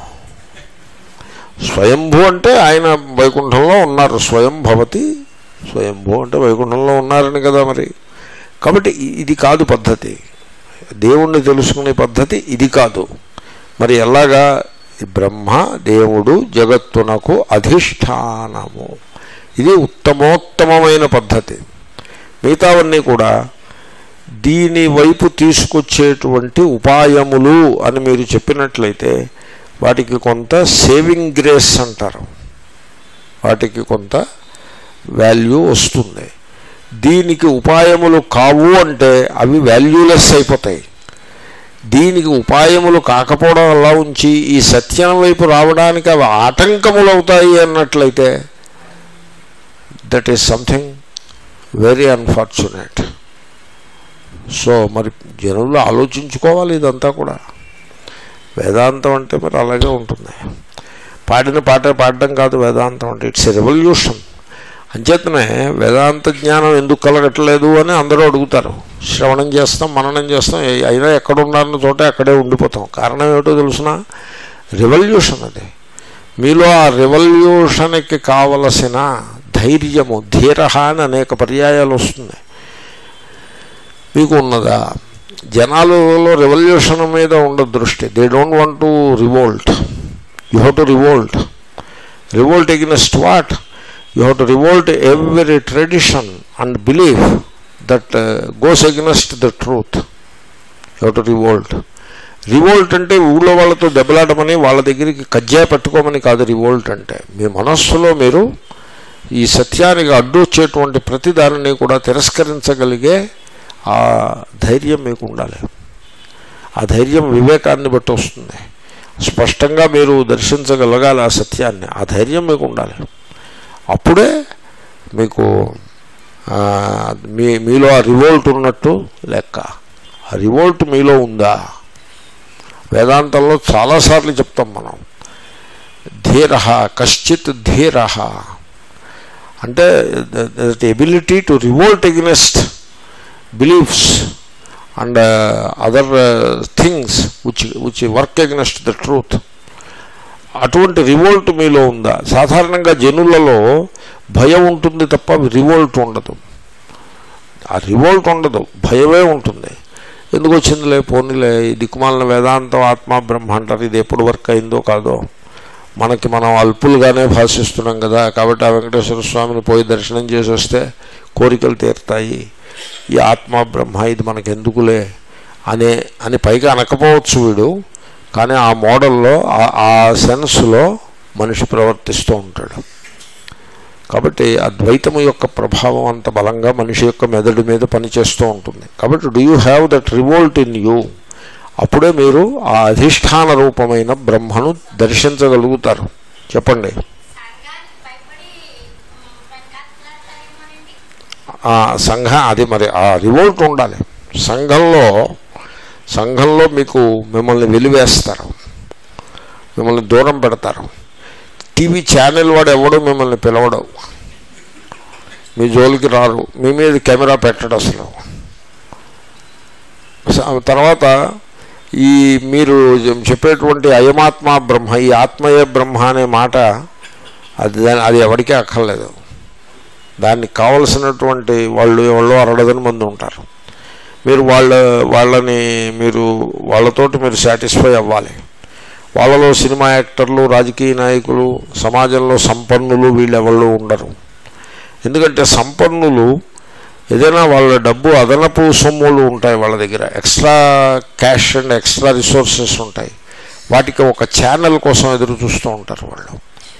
S1: స్వయంభూ అంటే ఆయన వైకుంఠంలో ఉన్నారు స్వయం భవతి స్వయంభూ అంటే వైకుంఠంలో ఉన్నారని కదా మరి కాబట్టి ఇ- ఇది కాదు పద్ధతి దేవుణ్ణి తెలుసుకునే పద్ధతి ఇది కాదు మరి ఎలాగా ఈ బ్రహ్మ దేవుడు జగత్తునకు అధిష్టానము ఇది ఉత్తమోత్తమమైన పద్ధతి మిగతావన్నీ కూడా దీని వైపు తీసుకొచ్చేటువంటి ఉపాయములు అని మీరు చెప్పినట్లయితే వాటికి కొంత సేవింగ్ గ్రేస్ అంటారు వాటికి కొంత వాల్యూ వస్తుంది దీనికి ఉపాయములు కావు అంటే అవి వాల్యూలెస్ అయిపోతాయి దీనికి ఉపాయములు కాకపోవడం అలా ఉంచి ఈ సత్యం వైపు రావడానికి అవి ఆటంకములు అవుతాయి అన్నట్లయితే that is something very unfortunate so మరి జనులు ఆలోచించుకోవాలి ఇదంతా కూడా వేదాంతం అంటే మరి అలాగే ఉంటుంది పాడిన పాట పాడడం కాదు వేదాంతం అంటే ఇట్స్ రెవల్యూషన్ అంచేతనే వేదాంత జ్ఞానం ఎందుకు కలగట్లేదు అని అందరూ అడుగుతారు శ్రవణం చేస్తాం మననం చేస్తాం ఏ- అయినా ఎక్కడ ఉన్నారన్న చోట అక్కడే ఉండిపోతాం కారణం ఏమిటో తెలుసిన రెవల్యూషన్ అది మీలో ఆ రెవల్యూషన్కి కావలసిన ధైర్యము ధీర అని అనేక పర్యాయాలు వస్తుంది మీకు ఉన్నదా జనాలలో రెవల్యూషన్ మీద ఉండదు దృష్టి they don't want to revolt you have to revolt revolt against what you have to revolt every tradition and belief that goes against the truth you have to revolt revolt అంటే ఊళ్ళో వాళ్ళతో దెబ్బలాడమని వాళ్ళ దగ్గరికి కజ్జాయ పట్టుకోమని కాదు రివోల్ట్ అంటే మీ మనస్సులో మీరు ఈ సత్యానికి అడ్డు వచ్చేటువంటి ప్రతి దానిని కూడా తిరస్కరించగలిగే ఆ ధైర్యం మీకు ఉండాలి ఆ ధైర్యం వివేకాన్ని బట్టి వస్తుంది స్పష్టంగా మీరు దర్శించగలగాలి ఆ సత్యాన్ని ఆ ధైర్యం మీకు ఉండాలి అప్పుడే మీకు ఆ, మీ మీలో ఆ రివోల్ట్ ఉన్నట్టు లెక్క ఆ రివోల్ట్ మీలో ఉందా వేదాంతంలో చాలాసార్లు చెప్తాం మనం ధీర కశ్చిత్ ధీర అంటే ability to revolt against beliefs and other things which which work against the truth అటువంటి రివోల్ట్ మీలో ఉందా సాధారణంగా జనులలో భయం ఉంటుంది తప్ప రివోల్ట్ ఉండదు ఆ రివోల్ట్ ఉండదు భయమే ఉంటుంది ఎందుకు వచ్చిందిలే పోనీలే ఈ దిక్కుమాలిన వేదాంతం ఆత్మ బ్రహ్మ అంటారు ఇది ఎప్పుడు వర్క్ అయిందో కాదో మనకి మనం అల్పులుగానే భాషిస్తున్నాం కదా కాబట్టి ఆ వెంకటేశ్వర స్వామిని పోయి దర్శనం చేసి వస్తే కోరికలు తీరుతాయి ఈ ఆత్మ బ్రహ్మ ఇది మనకి ఎందుకులే అనే అని పైగా అనకపోవచ్చు వీడు కానీ ఆ మోడల్లో ఆ- ఆ సెన్స్లో మనిషి ప్రవర్తిస్తూ ఉంటాడు కాబట్టి అద్వైతము యొక్క ప్రభావం అంత బలంగా మనిషి యొక్క మెదడు మీద పనిచేస్తూ ఉంటుంది కాబట్టి do you have that revolt in you అప్పుడే మీరు ఆ అధిష్టాన రూపమైన బ్రహ్మను దర్శించగలుగుతారు చెప్పండి
S2: సంఘానికి భయపడి వెనకాట్లాడతారేమోనండి
S1: ఆ సంఘ అది మరి ఆ రివోల్ట్ ఉండాలి సంఘంలో సంఘంలో మీకు మిమ్మల్ని వెలివేస్తారు మిమ్మల్ని దూరం పెడతారు టీవీ ఛానల్ వాడు ఎవడు మిమ్మల్ని పిలవడు మీ జోలికి రారు మీ మీద కెమెరా పెట్టడు అసలు స- తర్వాత ఈ మీరు చెప్పేటువంటి అయమాత్మ బ్రహ్మ ఈ ఆత్మయే బ్రహ్మ అనే మాట అది దాని అది ఎవరికీ అక్కర్లేదు దానికి కావలసినటువంటి వాళ్ళు ఎవరో అరడదని మంది ఉంటారు మీరు వాళ్ళ వాళ్ళని మీరు వాళ్ళతోటి మీరు సాటిస్ఫై అవ్వాలి వాళ్ళలో సినిమా యాక్టర్లు రాజకీయ నాయకులు సమాజంలో సంపన్నులు వీళ్ళు ఎవరు ఉండరు ఎందుకంటే సంపన్నులు ఏదైనా వాళ్ళ డబ్బు అదనపు సొమ్ములు ఉంటాయి వాళ్ళ దగ్గర extra cash and extra resources ఉంటాయి వాటికి ఒక ఛానల్ కోసం ఎదురు చూస్తూ ఉంటారు వాళ్ళు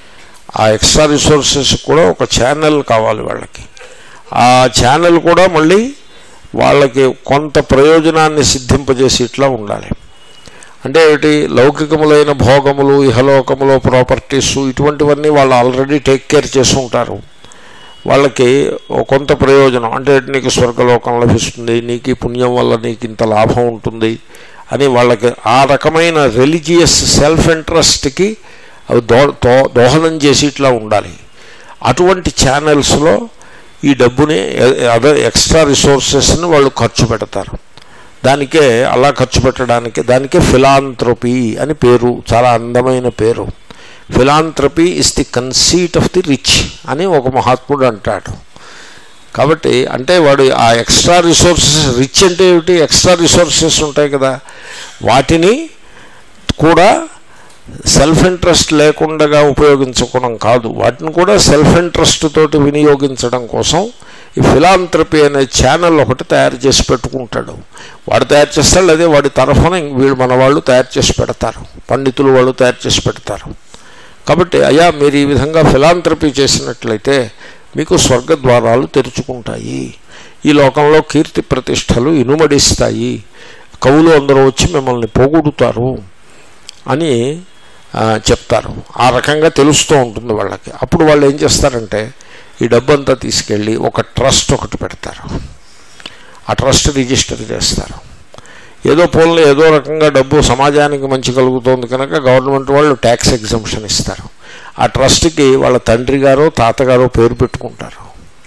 S1: ఆ ఎక్స్ట్రా రిసోర్సెస్ కూడా ఒక ఛానల్ కావాలి వాళ్ళకి ఆ ఛానల్ కూడా మళ్ళీ వాళ్ళకి కొంత ప్రయోజనాన్ని సిద్ధింపజేసి ఇట్లా ఉండాలి అంటే ఏమిటి లౌకికములైన భోగములు ఇహలోకములో ప్రాపర్టీస్ ఇటువంటివన్నీ వాళ్ళు ఆల్రెడీ టేక్ కేర్ చేసి ఉంటారు వాళ్ళకి ఓ కొంత ప్రయోజనం అంటే నీకు స్వర్గలోకం లభిస్తుంది నీకు ఈ పుణ్యం వల్ల నీకు ఇంత లాభం ఉంటుంది అని వాళ్ళకి ఆ రకమైన రిలీజియస్ సెల్ఫ్ ఇంట్రెస్ట్కి అవి దో దో- దోహదం చేసి ఇట్లా ఉండాలి అటువంటి ఛానల్స్లో ఈ డబ్బుని అదర్ ఎక్స్ట్రా రిసోర్సెస్ని వాళ్ళు ఖర్చు పెడతారు దానికే అలా ఖర్చు పెట్టడానికి దానికే ఫిలాంథ్రపీ అని పేరు చాలా అందమైన పేరు philanthropy is the conceit of the rich అని ఒక మహాత్ముడు అంటాడు కాబట్టి అంటే వాడు ఆ ఎక్స్ట్రా రిసోర్సెస్ రిచ్ అంటే ఏమిటి ఎక్స్ట్రా రిసోర్సెస్ ఉంటాయి కదా వాటిని కూడా సెల్ఫ్ ఇంట్రెస్ట్ లేకుండా ఉపయోగించుకోవడం కాదు వాటిని కూడా సెల్ఫ్ ఇంట్రెస్ట్ తోటి వినియోగించడం కోసం ఈ ఫిలాంథ్రపీ అనే ఛానల్ ఒకటి తయారు చేసి పెట్టుకుంటాడు వాడు తయారు చేస్తాడు అదే వాడి తరఫున వీళ్ళు మన వాళ్ళు తయారు చేసి పెడతారు పండితులు వాళ్ళు తయారు చేసి పెడతారు కాబట్టి అయ్యా మీరు ఈ విధంగా ఫిలాంథ్రపీ చేసినట్లయితే మీకు స్వర్గద్వారాలు తెరుచుకుంటాయి ఈ లోకంలో కీర్తి ప్రతిష్టలు ఇనుమడిస్తాయి కవులు అందరూ వచ్చి మిమ్మల్ని పోగొడుతారు అని ఆ, చెప్తారు ఆ రకంగా తెలుస్తూ ఉంటుంది వాళ్ళకి అప్పుడు వాళ్ళు ఏం చేస్తారంటే ఈ డబ్బంతా తీసుకెళ్ళి ఒక ట్రస్ట్ ఒకటి పెడతారు ఆ ట్రస్ట్ రిజిస్టర్ చేస్తారు ఏదో పోల్లో ఏదో రకంగా డబ్బు సమాజానికి మంచి కలుగుతోంది కనుక గవర్నమెంట్ వాళ్ళు ట్యాక్స్ ఎగ్జంప్షన్ ఇస్తారు ఆ ట్రస్ట్కి వాళ్ళ తండ్రి గారు తాతగారు పేరు పెట్టుకుంటారు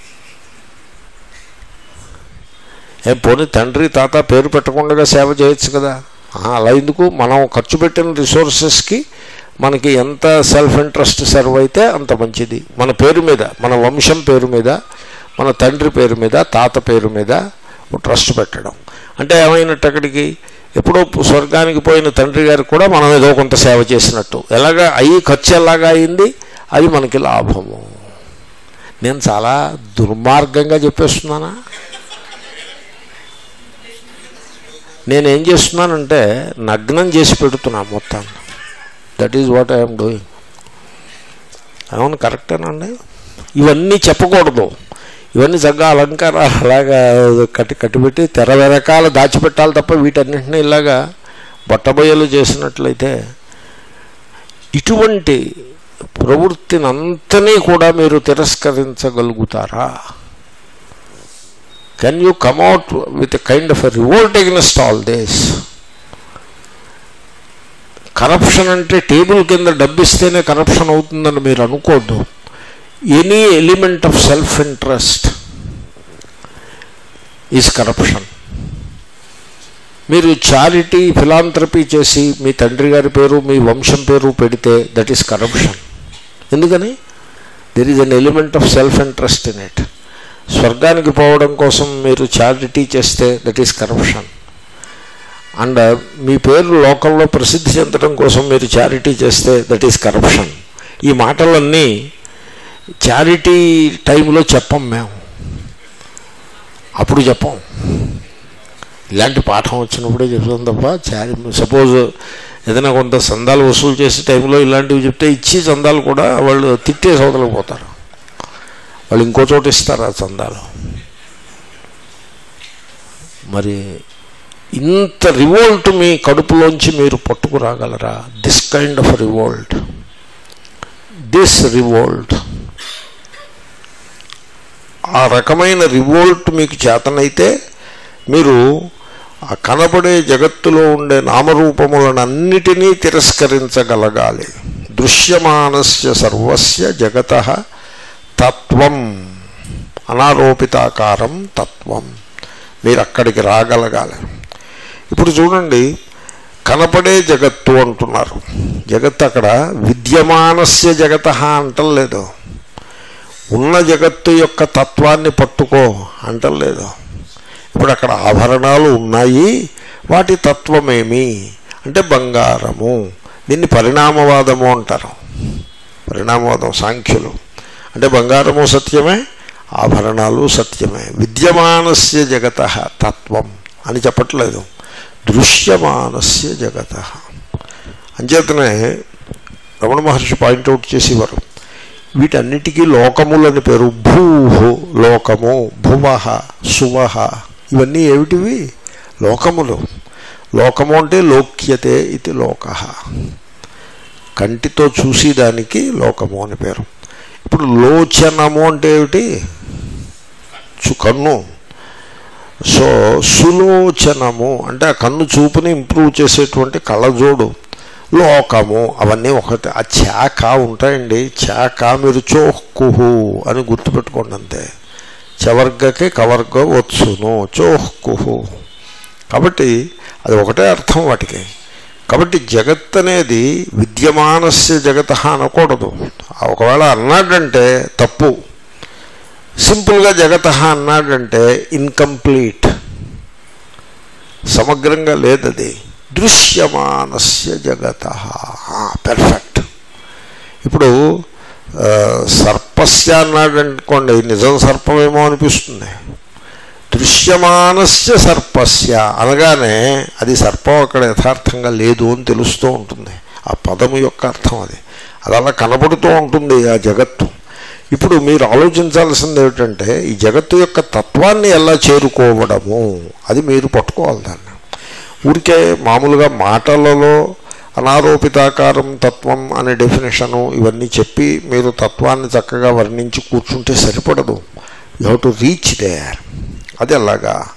S1: ఏం పోనీ తండ్రి తాత పేరు పెట్టకుండా సేవ చేయొచ్చు కదా ఆ, అలా ఎందుకు మనం ఖర్చు పెట్టిన రిసోర్సెస్కి మనకి ఎంత సెల్ఫ్ ఇంట్రెస్ట్ సర్వ్ అయితే అంత మంచిది మన పేరు మీద మన వంశం పేరు మీద మన తండ్రి పేరు మీద తాత పేరు మీద ఓ ట్రస్ట్ పెట్టడం అంటే ఏమైనట్టు అక్కడికి ఎప్పుడో స్వర్గానికి పోయిన తండ్రి గారికి కూడా మనం ఏదో కొంత సేవ చేసినట్టు ఎలాగా అయ్యి ఖర్చు ఎలాగా అయింది అది మనకి లాభము నేను చాలా దుర్మార్గంగా చెప్పేస్తున్నానా నేనేం చేస్తున్నానంటే నగ్నం చేసి పెడుతున్నాను మొత్తాన్ని that is what I'm doing అవును కరెక్టేనండి ఇవన్నీ చెప్పకూడదు ఇవన్నీ చక్కగా అలంకారాలు అలాగా కట్టి కట్టిపెట్టి తెర వెనకాల దాచిపెట్టాలి తప్ప వీటన్నింటినీ ఇలాగా బొట్టబొయ్యలు చేసినట్లయితే ఇటువంటి ప్రవృత్తిని అంతనీ కూడా మీరు తిరస్కరించగలుగుతారా can you come at with a kind of a revolt against all these corruption అంటే టేబుల్ కింద డబ్బిస్తేనే కరప్షన్ అవుతుందని మీరు అనుకోవద్దు any element of self interest is corruption మీరు చారిటీ ఫిలాంథ్రపీ చేసి మీ తండ్రి గారి పేరు మీ వంశం పేరు పెడితే దట్ ఈస్ కరప్షన్ ఎందుకని there is an element of self interest in it స్వర్గానికి పోవడం కోసం మీరు చారిటీ చేస్తే దట్ ఈస్ కరప్షన్ అండ్ మీ పేరు లోకంలో ప్రసిద్ధి చెందడం కోసం మీరు చారిటీ చేస్తే దట్ ఈస్ కరప్షన్ ఈ మాటలన్నీ చారిటీ టైంలో చెప్పం మేము అప్పుడు చెప్పం ఇలాంటి పాఠం వచ్చినప్పుడే చెప్తాం తప్ప చారి సపోజ్ ఏదైనా కొంత సందాలు వసూలు చేసే టైంలో ఇలాంటివి చెప్తే ఇచ్చి చందాలు కూడా వాళ్ళు తిట్టే సోదలకు పోతారు వాళ్ళు ఇంకో చోట ఇస్తారు ఆ చందాలు మరి ఇంత రివోల్ట్ మీ కడుపులోంచి మీరు పట్టుకురాగలరా this kind of revolt this revolt ఆ రకమైన రివోల్ట్ మీకు చేతనైతే మీరు ఆ కనబడే జగత్తులో ఉండే నామరూపములనన్నిటినీ తిరస్కరించగలగాలి దృశ్యమానస్య సర్వస్య జగత తత్వం అనారోపితాకారం తత్వం మీరు అక్కడికి రాగలగాలి ఇప్పుడు చూడండి కనపడే జగత్తు అంటున్నారు జగత్ అక్కడ విద్యమానస్య జగత అంటలేదు ఉన్న జగత్తు యొక్క తత్వాన్ని పట్టుకో అంటలేదు ఇప్పుడు అక్కడ ఆభరణాలు ఉన్నాయి వాటి తత్వమేమి అంటే బంగారము దీన్ని పరిణామవాదము అంటారు పరిణామవాదం సాంఖ్యులు అంటే బంగారము సత్యమే ఆభరణాలు సత్యమే విద్యమానస్య జగత తత్వం అని చెప్పట్లేదు దృశ్యమానస్య జగత అంచేతనే రమణ మహర్షి పాయింట్అవుట్ చేసేవారు వీటన్నిటికీ లోకములని పేరు భూ లోకము భువ సువహ ఇవన్నీ ఏమిటివి లోకములు లోకము అంటే లోక్యతే ఇది లోక కంటితో చూసేదానికి లోకము అని పేరు ఇప్పుడు లోచనము అంటే ఏమిటి చు- కన్ను సో సులోచనము అంటే ఆ కన్ను చూపుని ఇంప్రూవ్ చేసేటువంటి కళ్ళజోడు లోకము అవన్నీ ఒకటి ఆ చాక ఉంటాయండి చాక మీరు చోహ్కుహు అని గుర్తుపెట్టుకోండి అంతే చవర్గకి కవర్గ వచ్చును చోహ్కుహు కాబట్టి అది ఒకటే అర్థం వాటికి కాబట్టి జగత్ అనేది విద్యమానస్య జగత అనకూడదు ఒకవేళ అన్నాడంటే తప్పు సింపుల్గా జగత అన్నాడంటే ఇన్కంప్లీట్ సమగ్రంగా లేదది దృశ్యమానస్య జగత పెర్ఫెక్ట్ ఇప్పుడు ఆ, సర్పస్య అన్నాడు అనుకోండి నిజం సర్పమేమో అనిపిస్తుంది దృశ్యమానస్య సర్పస్య అనగానే అది సర్పం అక్కడ యథార్థంగా లేదు అని తెలుస్తూ ఉంటుంది ఆ పదము యొక్క అర్థం అది అది అలా కనబడుతూ ఉంటుంది ఆ జగత్తు ఇప్పుడు మీరు ఆలోచించాల్సింది ఏమిటంటే ఈ జగత్తు యొక్క తత్వాన్ని ఎలా చేరుకోవడము అది మీరు పట్టుకోవాలి దాన్ని ఊరికే మామూలుగా మాటలలో అనారోపితాకారం తత్వం అనే డెఫినేషను ఇవన్నీ చెప్పి మీరు తత్వాన్ని చక్కగా వర్ణించి కూర్చుంటే సరిపడదు you have to reach there అది అలాగా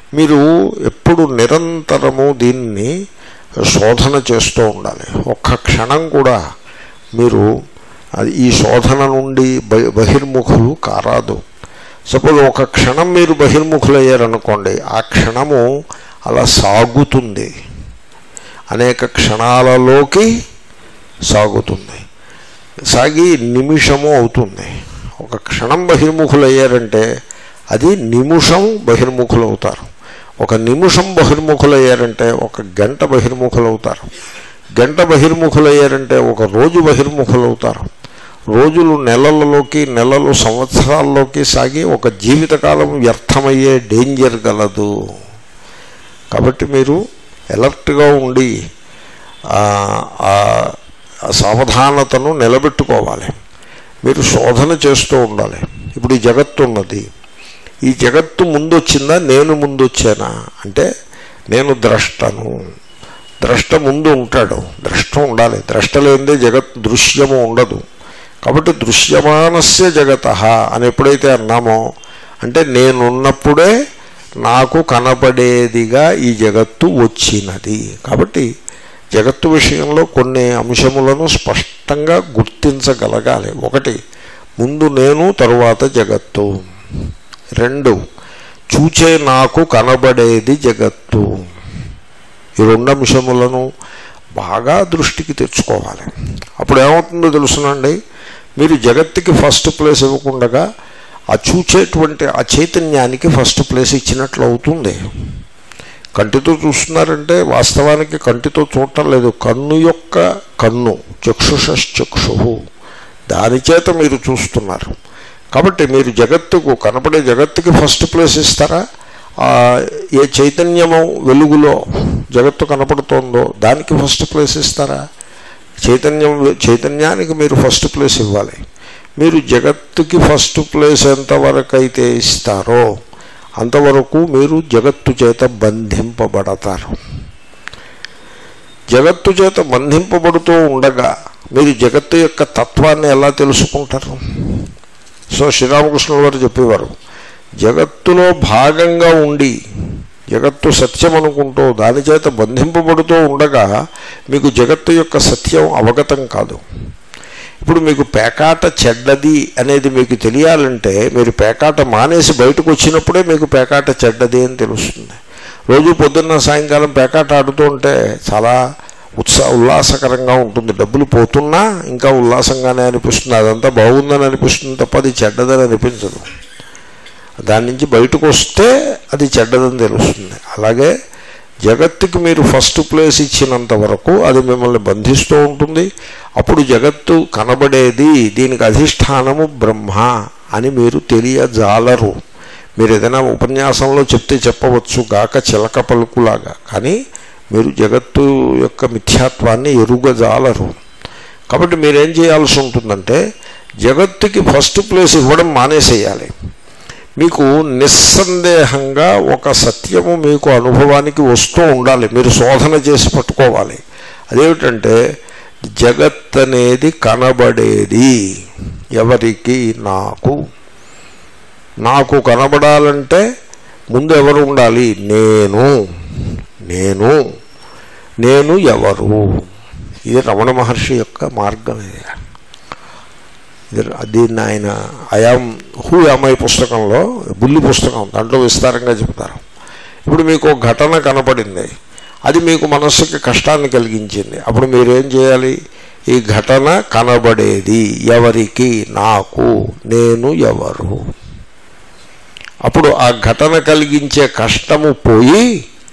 S1: మీరు ఎప్పుడు నిరంతరము దీన్ని శోధన చేస్తూ ఉండాలి ఒక్క క్షణం కూడా మీరు అది ఈ శోధన నుండి బ- బహిర్ముఖులు కారాదు సపోజ్ ఒక క్షణం మీరు బహిర్ముఖులయ్యారనుకోండి ఆ క్షణము అలా సాగుతుంది అనేక క్షణాలలోకి సాగుతుంది సాగి నిమిషము అవుతుంది ఒక క్షణం బహిర్ముఖులయ్యారంటే అది నిమిషం బహిర్ముఖులు అవుతారు ఒక నిమిషం బహిర్ముఖులయ్యారంటే ఒక గంట బహిర్ముఖులు అవుతారు గంట బహిర్ముఖులయ్యారంటే ఒక రోజు బహిర్ముఖులు అవుతారు రోజులు నెలలలోకి నెలలు సంవత్సరాల్లోకి సాగి ఒక జీవితకాలం వ్యర్థమయ్యే డేంజర్ గలదు కాబట్టి మీరు ఎలర్ట్గా ఉండి ఆ, ఆ ఆ సావధానతను నిలబెట్టుకోవాలి మీరు శోధన చేస్తూ ఉండాలి ఇప్పుడు ఈ జగత్తు ఉన్నది ఈ జగత్తు ముందు వచ్చిందా నేను ముందు వచ్చానా అంటే నేను ద్రష్టను ద్రష్ట ముందు ఉంటాడు ద్రష్ట ఉండాలి ద్రష్ట లేనిదే జగత్ దృశ్యము ఉండదు కాబట్టి దృశ్యమానస్య జగత అని ఎప్పుడైతే అన్నామో అంటే నేనున్నప్పుడే నాకు కనపడేదిగా ఈ జగత్తు వచ్చినది కాబట్టి జగత్తు విషయంలో కొన్ని అంశములను స్పష్టంగా గుర్తించగలగాలి ఒకటి ముందు నేను తరువాత జగత్తు రెండు చూచే నాకు కనబడేది జగత్తు ఈ రెండు అంశములను బాగా దృష్టికి తెచ్చుకోవాలి అప్పుడు ఏమవుతుందో తెలుసునండి మీరు జగత్తుకి ఫస్ట్ ప్లేస్ ఇవ్వకుండా ఆ చూచేటువంటి ఆ చైతన్యానికి ఫస్ట్ ప్లేస్ ఇచ్చినట్లు అవుతుంది కంటితో చూస్తున్నారంటే వాస్తవానికి కంటితో చూడటం లేదు కన్ను యొక్క కన్ను చక్షుషక్షు దాని చేత మీరు చూస్తున్నారు కాబట్టి మీరు జగత్తుకు కనపడే జగత్తుకి ఫస్ట్ ప్లేస్ ఇస్తారా ఆ, ఏ చైతన్యము వెలుగులో జగత్తు కనపడుతోందో దానికి ఫస్ట్ ప్లేస్ ఇస్తారా చైతన్యం చైతన్యానికి మీరు ఫస్ట్ ప్లేస్ ఇవ్వాలి మీరు జగత్తుకి ఫస్ట్ ప్లేస్ ఎంతవరకు అయితే ఇస్తారో అంతవరకు మీరు జగత్తు చేత బంధింపబడతారు జగత్తు చేత బంధింపబడుతూ ఉండగా మీరు జగత్తు యొక్క తత్వాన్ని ఎలా తెలుసుకుంటారు సో శ్రీరామకృష్ణుల వారు చెప్పేవారు జగత్తులో భాగంగా ఉండి జగత్తు సత్యం అనుకుంటూ దాని చేత బంధింపబడుతూ ఉండగా మీకు జగత్తు యొక్క సత్యం అవగతం కాదు ఇప్పుడు మీకు పేకాట చెడ్డది అనేది మీకు తెలియాలంటే మీరు పేకాట మానేసి బయటకు వచ్చినప్పుడే మీకు పేకాట చెడ్డది అని తెలుస్తుంది రోజు పొద్దున్న సాయంకాలం పేకాట ఆడుతూ ఉంటే చాలా ఉత్సా ఉల్లాసకరంగా ఉంటుంది డబ్బులు పోతున్నా ఇంకా ఉల్లాసంగానే అనిపిస్తుంది అదంతా బాగుందని అనిపిస్తుంది తప్ప అది చెడ్డదని అనిపించదు దాని నుంచి బయటకు వస్తే అది చెడ్డదని తెలుస్తుంది అలాగే జగత్తుకి మీరు ఫస్ట్ ప్లేస్ ఇచ్చినంత వరకు అది మిమ్మల్ని బంధిస్తూ ఉంటుంది అప్పుడు జగత్తు కనబడేది దీనికి అధిష్టానము బ్రహ్మ అని మీరు తెలియజాలరు మీరు ఏదైనా ఉపన్యాసంలో చెప్తే చెప్పవచ్చు గాక చిలక పలుకులాగా కానీ మీరు జగత్తు యొక్క మిథ్యాత్వాన్ని ఎరుగజాలరు కాబట్టి మీరేం చేయాల్సి ఉంటుందంటే జగత్తుకి ఫస్ట్ ప్లేస్ ఇవ్వడం మానేసేయాలి మీకు నిస్సందేహంగా ఒక సత్యము మీకు అనుభవానికి వస్తూ ఉండాలి మీరు శోధన చేసి పట్టుకోవాలి అదేమిటంటే జగత్ అనేది కనబడేది ఎవరికి నాకు నాకు కనబడాలంటే ముందు ఎవరు ఉండాలి నేను నేను నేను ఎవరు ఇది రమణ మహర్షి యొక్క మార్గం ఇది ఇది దీన్ని ఆయన అయాం హూ అమ్మాయి పుస్తకంలో బుల్లి పుస్తకం దాంట్లో విస్తారంగా చెప్తారు ఇప్పుడు మీకు ఒక ఘటన కనపడింది అది మీకు మనస్సుకి కష్టాన్ని కలిగించింది అప్పుడు మీరేం చేయాలి ఈ ఘటన కనబడేది ఎవరికి నాకు నేను ఎవరు అప్పుడు ఆ ఘటన కలిగించే కష్టము పోయి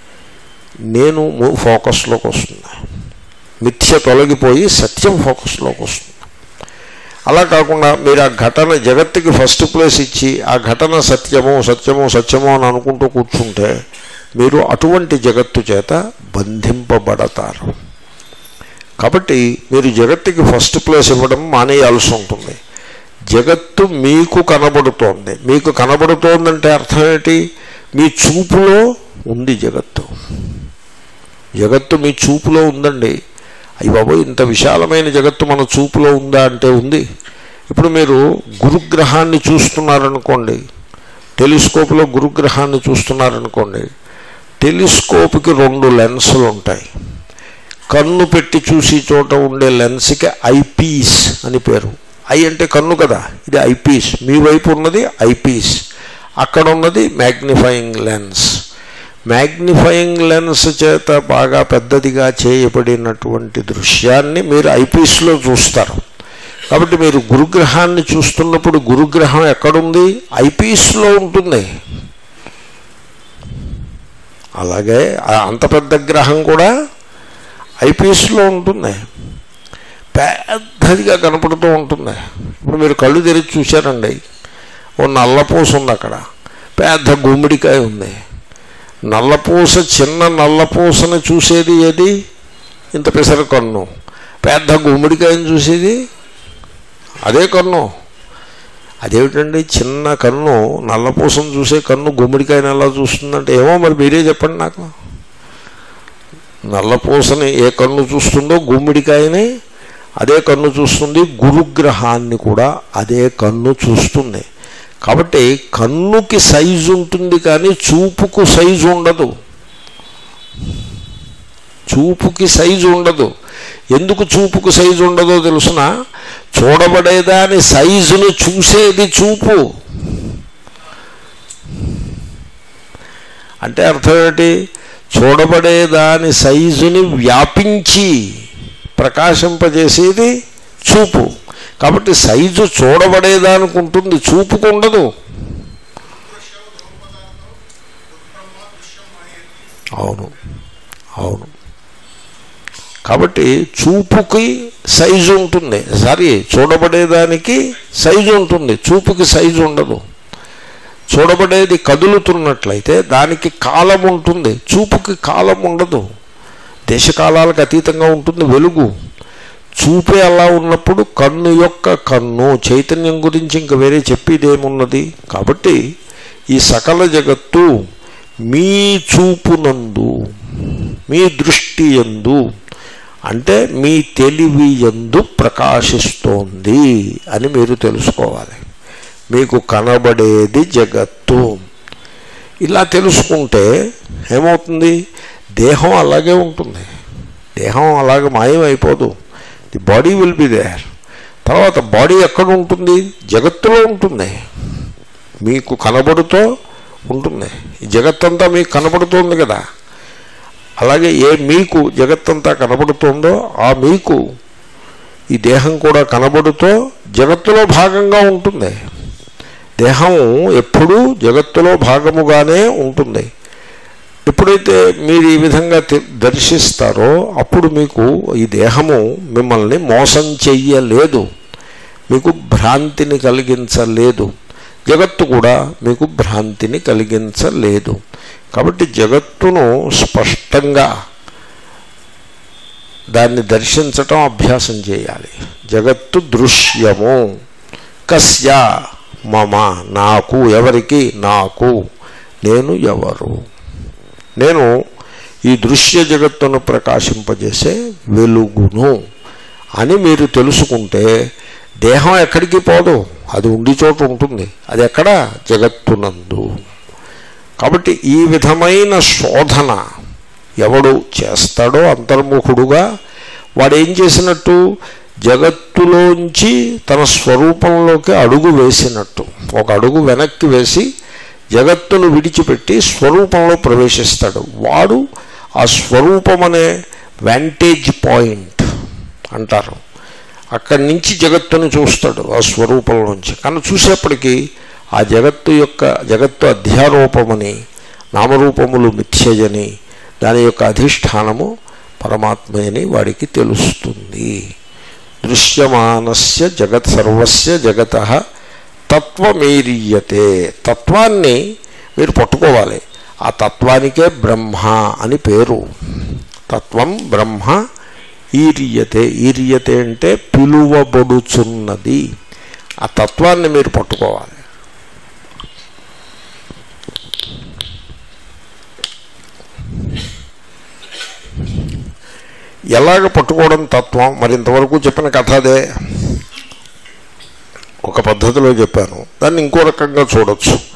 S1: నేను ము- ఫోకస్లోకి వస్తుంది మిథ్య తొలగిపోయి సత్యం ఫోకస్లోకి వస్తుంది అలా కాకుండా మీరు ఆ ఘటన జగత్తుకి ఫస్ట్ ప్లేస్ ఇచ్చి ఆ ఘటన సత్యము సత్యము సత్యము అని అనుకుంటూ కూర్చుంటే మీరు అటువంటి జగత్తు చేత బంధింపబడతారు కాబట్టి మీరు జగత్తుకి ఫస్ట్ ప్లేస్ ఇవ్వడం మానేయాల్సి ఉంటుంది జగత్తు మీకు కనబడుతోంది మీకు కనబడుతోందంటే అర్థం ఏంటి మీ చూపులో ఉంది జగత్తు జగత్తు మీ చూపులో ఉందండి అయ్యి బాబోయ్ ఇంత విశాలమైన జగత్తు మన చూపులో ఉందా అంటే ఉంది ఇప్పుడు మీరు గురుగ్రహాన్ని చూస్తున్నారనుకోండి టెలిస్కోప్లో గురుగ్రహాన్ని చూస్తున్నారనుకోండి టెలిస్కోప్కి రెండు లెన్సులు ఉంటాయి కన్ను పెట్టి చూసి చోట ఉండే లెన్స్కి ఐపీస్ అని పేరు ఐ అంటే కన్ను కదా ఇది ఐపీస్ మీ వైపు ఉన్నది ఐపీస్ అక్కడ ఉన్నది మ్యాగ్నిఫైయింగ్ లెన్స్ మ్యాగ్నిఫైయింగ్ లెన్స్ చేత బాగా పెద్దదిగా చేయబడినటువంటి దృశ్యాన్ని మీరు ఐపీస్లో చూస్తారు కాబట్టి మీరు గురుగ్రహాన్ని చూస్తున్నప్పుడు గురుగ్రహం ఎక్కడుంది ఐపీస్లో ఉంటుంది అలాగే ఆ అంత పెద్ద గ్రహం కూడా ఐపీఎస్లో ఉంటుంది పెద్దదిగా కనపడుతూ ఉంటుంది ఇప్పుడు మీరు కళ్ళు తెరిచి చూశారండి ఓ నల్లపూస ఉంది అక్కడ పెద్ద గుమ్మిడికాయ ఉంది నల్లపూస చిన్న నల్లపూసని చూసేది ఏది ఇంత పెసర కన్ను పెద్ద గుమ్మిడికాయని చూసేది అదే కన్ను అదేమిటండి చిన్న కన్ను నల్లపూసను చూసే కన్ను గుమ్మిడికాయని ఎలా చూస్తుందంటే ఏమో మరి మీరే చెప్పండి నాకు నల్లపూసని ఏ కన్ను చూస్తుందో గుమ్మిడికాయని అదే కన్ను చూస్తుంది గురుగ్రహాన్ని కూడా అదే కన్ను చూస్తుంది కాబట్టి కన్నుకి సైజు ఉంటుంది కానీ చూపుకు సైజు ఉండదు చూపుకి సైజు ఉండదు ఎందుకు చూపుకు సైజు ఉండదో తెలుసిన చూడబడేదాని సైజును చూసేది చూపు అంటే అర్థం ఏంటి చూడబడేదాని సైజుని వ్యాపించి ప్రకాశింపజేసేది చూపు కాబట్టి సైజు చూడబడేదానికి ఉంటుంది చూపుకు ఉండదు అవును అవును కాబట్టి చూపుకి సైజు ఉంటుంది సారీ చూడబడేదానికి సైజు ఉంటుంది చూపుకి సైజు ఉండదు చూడబడేది కదులుతున్నట్లయితే దానికి కాలం ఉంటుంది చూపుకి కాలం ఉండదు దేశకాలాలకు అతీతంగా ఉంటుంది వెలుగు చూపే అలా ఉన్నప్పుడు కన్ను యొక్క కన్ను చైతన్యం గురించి ఇంక వేరే చెప్పేదేమున్నది కాబట్టి ఈ సకల జగత్తు మీ చూపునందు మీ దృష్టి ఎందు అంటే మీ తెలివి ఎందు ప్రకాశిస్తోంది అని మీరు తెలుసుకోవాలి మీకు కనబడేది జగత్తు ఇలా తెలుసుకుంటే ఏమవుతుంది దేహం అలాగే ఉంటుంది దేహం అలాగే మాయమైపోదు the body will be there తర్వాత బాడీ ఎక్కడ ఉంటుంది జగత్తులో ఉంటుంది మీకు కనబడుతూ ఉంటుంది ఈ జగత్తంతా మీకు కనబడుతోంది కదా అలాగే ఏ మీకు జగత్తంతా కనబడుతుందో ఆ మీకు ఈ దేహం కూడా కనబడుతూ జగత్తులో భాగంగా ఉంటుంది దేహం ఎప్పుడూ జగత్తులో భాగముగానే ఉంటుంది ఎప్పుడైతే మీరు ఈ విధంగా తె- దర్శిస్తారో అప్పుడు మీకు ఈ దేహము మిమ్మల్ని మోసం చెయ్యలేదు మీకు భ్రాంతిని కలిగించలేదు జగత్తు కూడా మీకు భ్రాంతిని కలిగించలేదు కాబట్టి జగత్తును స్పష్టంగా దాన్ని దర్శించటం అభ్యాసం చేయాలి జగత్తు దృశ్యము కస్య మమ నాకు ఎవరికి నాకు నేను ఎవరు నేను ఈ దృశ్య జగత్తును ప్రకాశింపజేసే వెలుగును అని మీరు తెలుసుకుంటే దేహం ఎక్కడికి పోదు అది ఉండి చోట ఉంటుంది అది ఎక్కడ జగత్తునందు కాబట్టి ఈ విధమైన శోధన ఎవడు చేస్తాడో అంతర్ముఖుడుగా వాడు ఏం చేసినట్టు జగత్తులోంచి తన స్వరూపంలోకి అడుగు వేసినట్టు ఒక అడుగు వెనక్కి వేసి జగత్తును విడిచిపెట్టి స్వరూపంలో ప్రవేశిస్తాడు వాడు ఆ స్వరూపం అనే వ్యాంటేజ్ పాయింట్ అంటారు అక్కడి నుంచి జగత్తును చూస్తాడు ఆ స్వరూపంలోంచి కానీ చూసేప్పటికీ ఆ జగత్తు యొక్క జగత్తు అధ్యారూపమని నామరూపములు మిథ్యజని దాని యొక్క అధిష్టానము పరమాత్మయని వాడికి తెలుస్తుంది దృశ్యమానస్య జగత్ సర్వస్య జగత తత్వమేరియతే తత్వాన్ని మీరు పట్టుకోవాలి ఆ తత్వానికే బ్రహ్మ అని పేరు తత్వం బ్రహ్మ ఈరియతే ఈరియతే అంటే పిలువబడుచున్నది ఆ తత్వాన్ని మీరు పట్టుకోవాలి ఎలాగ పట్టుకోవడం తత్వం మరి ఇంతవరకు చెప్పిన కథ అదే ఒక పద్ధతిలో చెప్పాను దాన్ని ఇంకో రకంగా చూడొచ్చు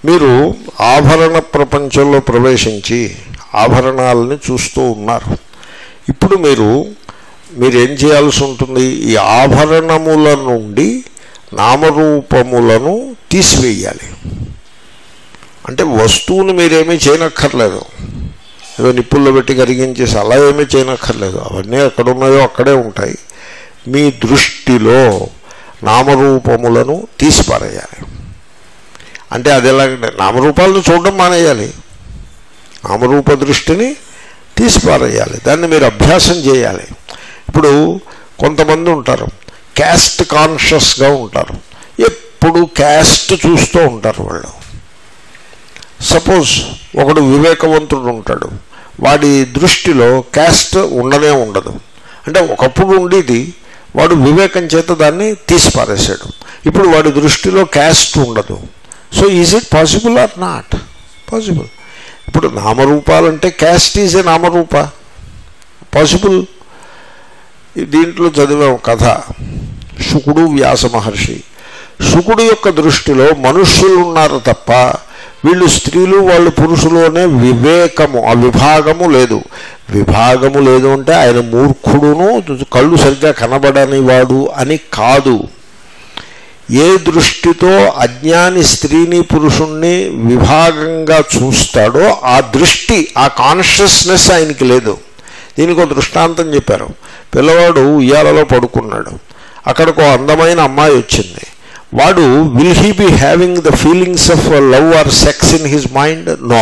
S1: మీరు ఆభరణ ప్రపంచంలో ప్రవేశించి ఆభరణాలని చూస్తూ ఉన్నారు ఇప్పుడు మీరు మీరు ఏం చేయాల్సి ఉంటుంది ఈ ఆభరణముల నుండి నామరూపములను తీసివేయాలి అంటే వస్తువుని మీరేమీ చేయనక్కర్లేదు ఏదో నిప్పుల్లో పెట్టి కరిగించేసి అలా ఏమీ చేయనక్కర్లేదు అవన్నీ ఎక్కడ ఉన్నాయో అక్కడే ఉంటాయి మీ దృష్టిలో నామరూపములను తీసిపారేయాలి అంటే అది ఎలాగంటే నామరూపాలను చూడడం మానేయాలి నామరూప దృష్టిని తీసిపారేయాలి దాన్ని మీరు అభ్యాసం చేయాలి ఇప్పుడు కొంతమంది ఉంటారు క్యాస్ట్ కాన్షియస్గా ఉంటారు ఎప్పుడు క్యాస్ట్ చూస్తూ ఉంటారు వాళ్ళు సపోజ్ ఒకడు వివేకవంతుడు ఉంటాడు వాడి దృష్టిలో క్యాస్ట్ ఉండనే ఉండదు అంటే ఒకప్పుడు ఉండేది వాడు వివేకం చేత దాన్ని తీసిపారేశాడు ఇప్పుడు వాడి దృష్టిలో క్యాస్ట్ ఉండదు so is it possible or not possible ఇప్పుడు నామరూపాలంటే క్యాస్ట్ ఈజ్ ఏ నామరూప పాసిబుల్ దీంట్లో చదివాం కథ శుకుడు వ్యాస మహర్షి శుకుడు యొక్క దృష్టిలో మనుష్యులు ఉన్నారు తప్ప వీళ్ళు స్త్రీలు వాళ్ళు పురుషులు అనే వివేకము ఆ విభాగము లేదు విభాగము లేదు అంటే ఆయన మూర్ఖుడును కళ్ళు సరిగ్గా కనబడని వాడు అని కాదు ఏ దృష్టితో అజ్ఞాని స్త్రీని పురుషుణ్ణి విభాగంగా చూస్తాడో ఆ దృష్టి ఆ కాన్షియస్నెస్ ఆయనకి లేదు దీనికి ఒక దృష్టాంతం చెప్పారు పిల్లవాడు ఉయ్యాలలో పడుకున్నాడు అక్కడికి ఒక అందమైన అమ్మాయి వచ్చింది వాడు will he be having the feelings of love or sex in his mind no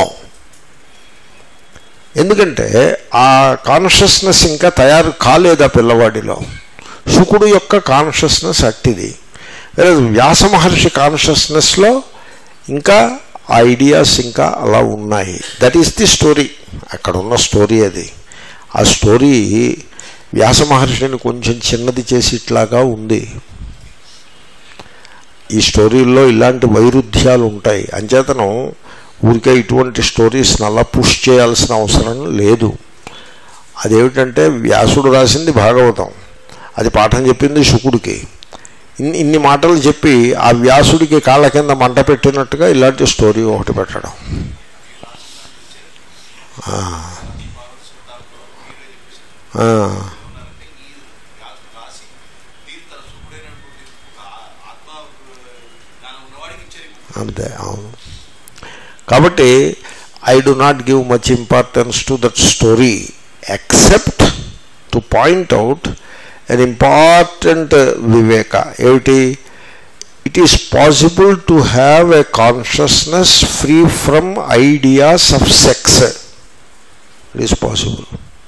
S1: ఎందుకంటే ఆ కాన్షియస్నెస్ ఇంకా తయారు కాలేదు ఆ పిల్లవాడిలో శుకుడు యొక్క కాన్షియస్నెస్ అట్టిది వేరే వ్యాస మహర్షి కాన్షియస్నెస్లో ఇంకా ఆ ఐడియాస్ ఇంకా అలా ఉన్నాయి దట్ ఈస్ ది స్టోరీ అక్కడ ఉన్న స్టోరీ అది ఆ స్టోరీ వ్యాస మహర్షిని కొంచెం చిన్నది చేసి ఇట్లాగా ఉంది ఈ స్టోరీల్లో ఇలాంటి వైరుధ్యాలు ఉంటాయి అంచేతనం ఊరికే ఇటువంటి స్టోరీస్ని అలా పుష్ చేయాల్సిన అవసరం లేదు అదేమిటంటే వ్యాసుడు రాసింది భాగవతం అది పాఠం చెప్పింది శుకుడికి ఇన్ని ఇన్ని మాటలు చెప్పి ఆ వ్యాసుడికి కాళ్ళ కింద మంట పెట్టినట్టుగా ఇలాంటి స్టోరీ ఒకటి పెట్టడం ఆ. ఆ. అంతే అవును కాబట్టి I do not give much importance to that story except to point out unimportant వివేక ఏమిటి it is possible to have a consciousness free from ideas of sex it is possible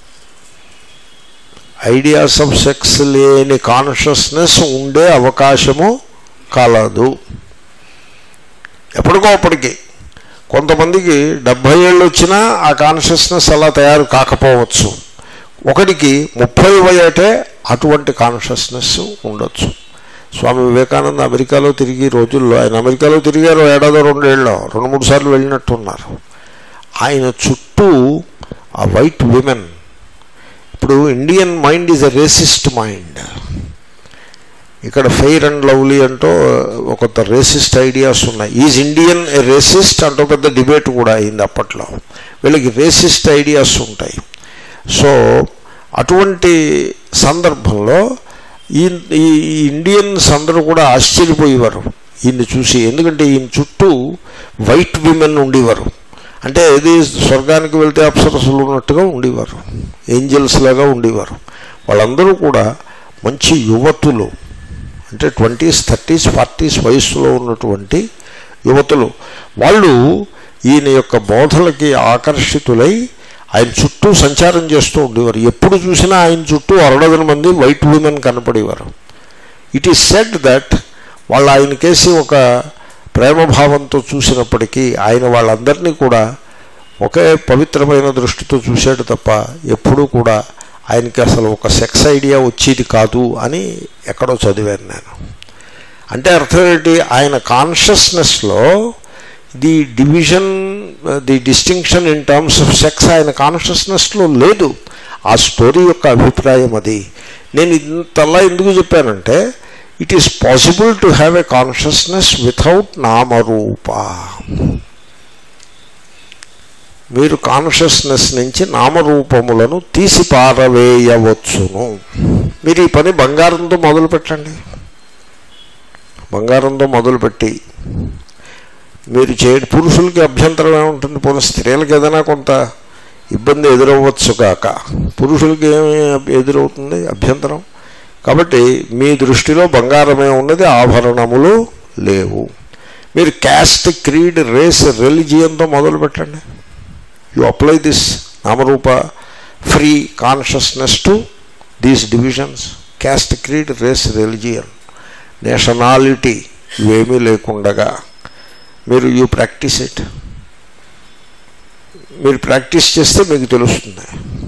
S1: ideas of sex లేని కాన్షియస్నెస్ ఉండే అవకాశము కలదు ఎప్పటికో అప్పటికి కొంతమందికి డెబ్భై ఏళ్ళు వచ్చినా ఆ కాన్షియస్నెస్ అలా తయారు కాకపోవచ్చు ఒకటికి ముప్పై వయటే అటువంటి కాన్షియస్నెస్ ఉండొచ్చు స్వామి వివేకానంద అమెరికాలో తిరిగి రోజుల్లో ఆయన అమెరికాలో తిరిగారు ఏడాదో రెండేళ్ళు రెండు మూడు సార్లు వెళ్ళినట్టున్నారు ఆయన చుట్టూ ఆ వైట్ విమెన్ ఇప్పుడు Indian mind is a racist mind ఇక్కడ ఫెయిర్ అండ్ లవ్లీ అంటూ ఒక రేసిస్ట్ ఐడియాస్ ఉన్నాయి ఈజ్ ఇండియన్ ఏ రేసిస్ట్ అంటూ పెద్ద డిబేట్ కూడా అయింది అప్పట్లో వీళ్ళకి రేసిస్ట్ ఐడియాస్ ఉంటాయి సో అటువంటి సందర్భంలో ఈ ఈ ఇండియన్స్ అందరూ కూడా ఆశ్చర్యపోయేవారు ఈయన్ని చూసి ఎందుకంటే ఈయన చుట్టూ వైట్ విమెన్ ఉండేవారు అంటే ఏది స్వర్గానికి వెళ్తే అప్సరసులు ఉన్నట్టుగా ఉండేవారు ఏంజల్స్ లాగా ఉండేవారు వాళ్ళందరూ కూడా మంచి యువతులు అంటే ట్వంటీస్ థర్టీస్ ఫార్టీస్ వయస్సులో ఉన్నటువంటి యువతులు వాళ్ళు ఈయన యొక్క బోధలకి ఆకర్షితులై ఆయన చుట్టూ సంచారం చేస్తూ ఉండేవారు ఎప్పుడు చూసినా ఆయన చుట్టూ అరడదన మంది వైట్ ఉమెన్ కనపడేవారు ఇట్ ఈస్ సెడ్ దట్ వాళ్ళు ఆయనకేసి ఒక ప్రేమభావంతో చూసినప్పటికీ ఆయన వాళ్ళందరినీ కూడా ఒకే పవిత్రమైన దృష్టితో చూశాడు తప్ప ఎప్పుడూ కూడా ఆయనకి అసలు ఒక సెక్స్ ఐడియా వచ్చేది కాదు అని ఎక్కడో చదివాను నేను అంటే అర్థం ఏంటి ఆయన కాన్షియస్నెస్లో the division the distinction in terms of sex ఆయన కాన్షియస్నెస్లో లేదు ఆ స్టోరీ యొక్క అభిప్రాయం అది నేను ఇంతలా ఎందుకు చెప్పానంటే it is possible to have a consciousness without నామరూప మీరు కాన్షియస్నెస్ నుంచి నామరూపములను తీసి పారవేయవచ్చును మీరు ఈ పని బంగారంతో మొదలు పెట్టండి బంగారంతో మొదలుపెట్టి మీరు చే పురుషులకి అభ్యంతరం ఏముంటుంది పోనీ స్త్రీలకు ఏదైనా కొంత ఇబ్బంది ఎదురవ్వచ్చు కాక పురుషులకి ఏమి ఎదురవుతుంది అభ్యంతరం కాబట్టి మీ దృష్టిలో బంగారమే ఉన్నది ఆభరణములు లేవు మీరు క్యాస్ట్ క్రీడ్ రేస్ రిలిజియన్తో మొదలు పెట్టండి యు అప్లై దిస్ నామరూప free consciousness to these divisions caste creed race religion nationality ఇవేమీ లేకుండగా మీరు యూ ప్రాక్టీస్ ఇట్ మీరు ప్రాక్టీస్ చేస్తే మీకు తెలుస్తుంది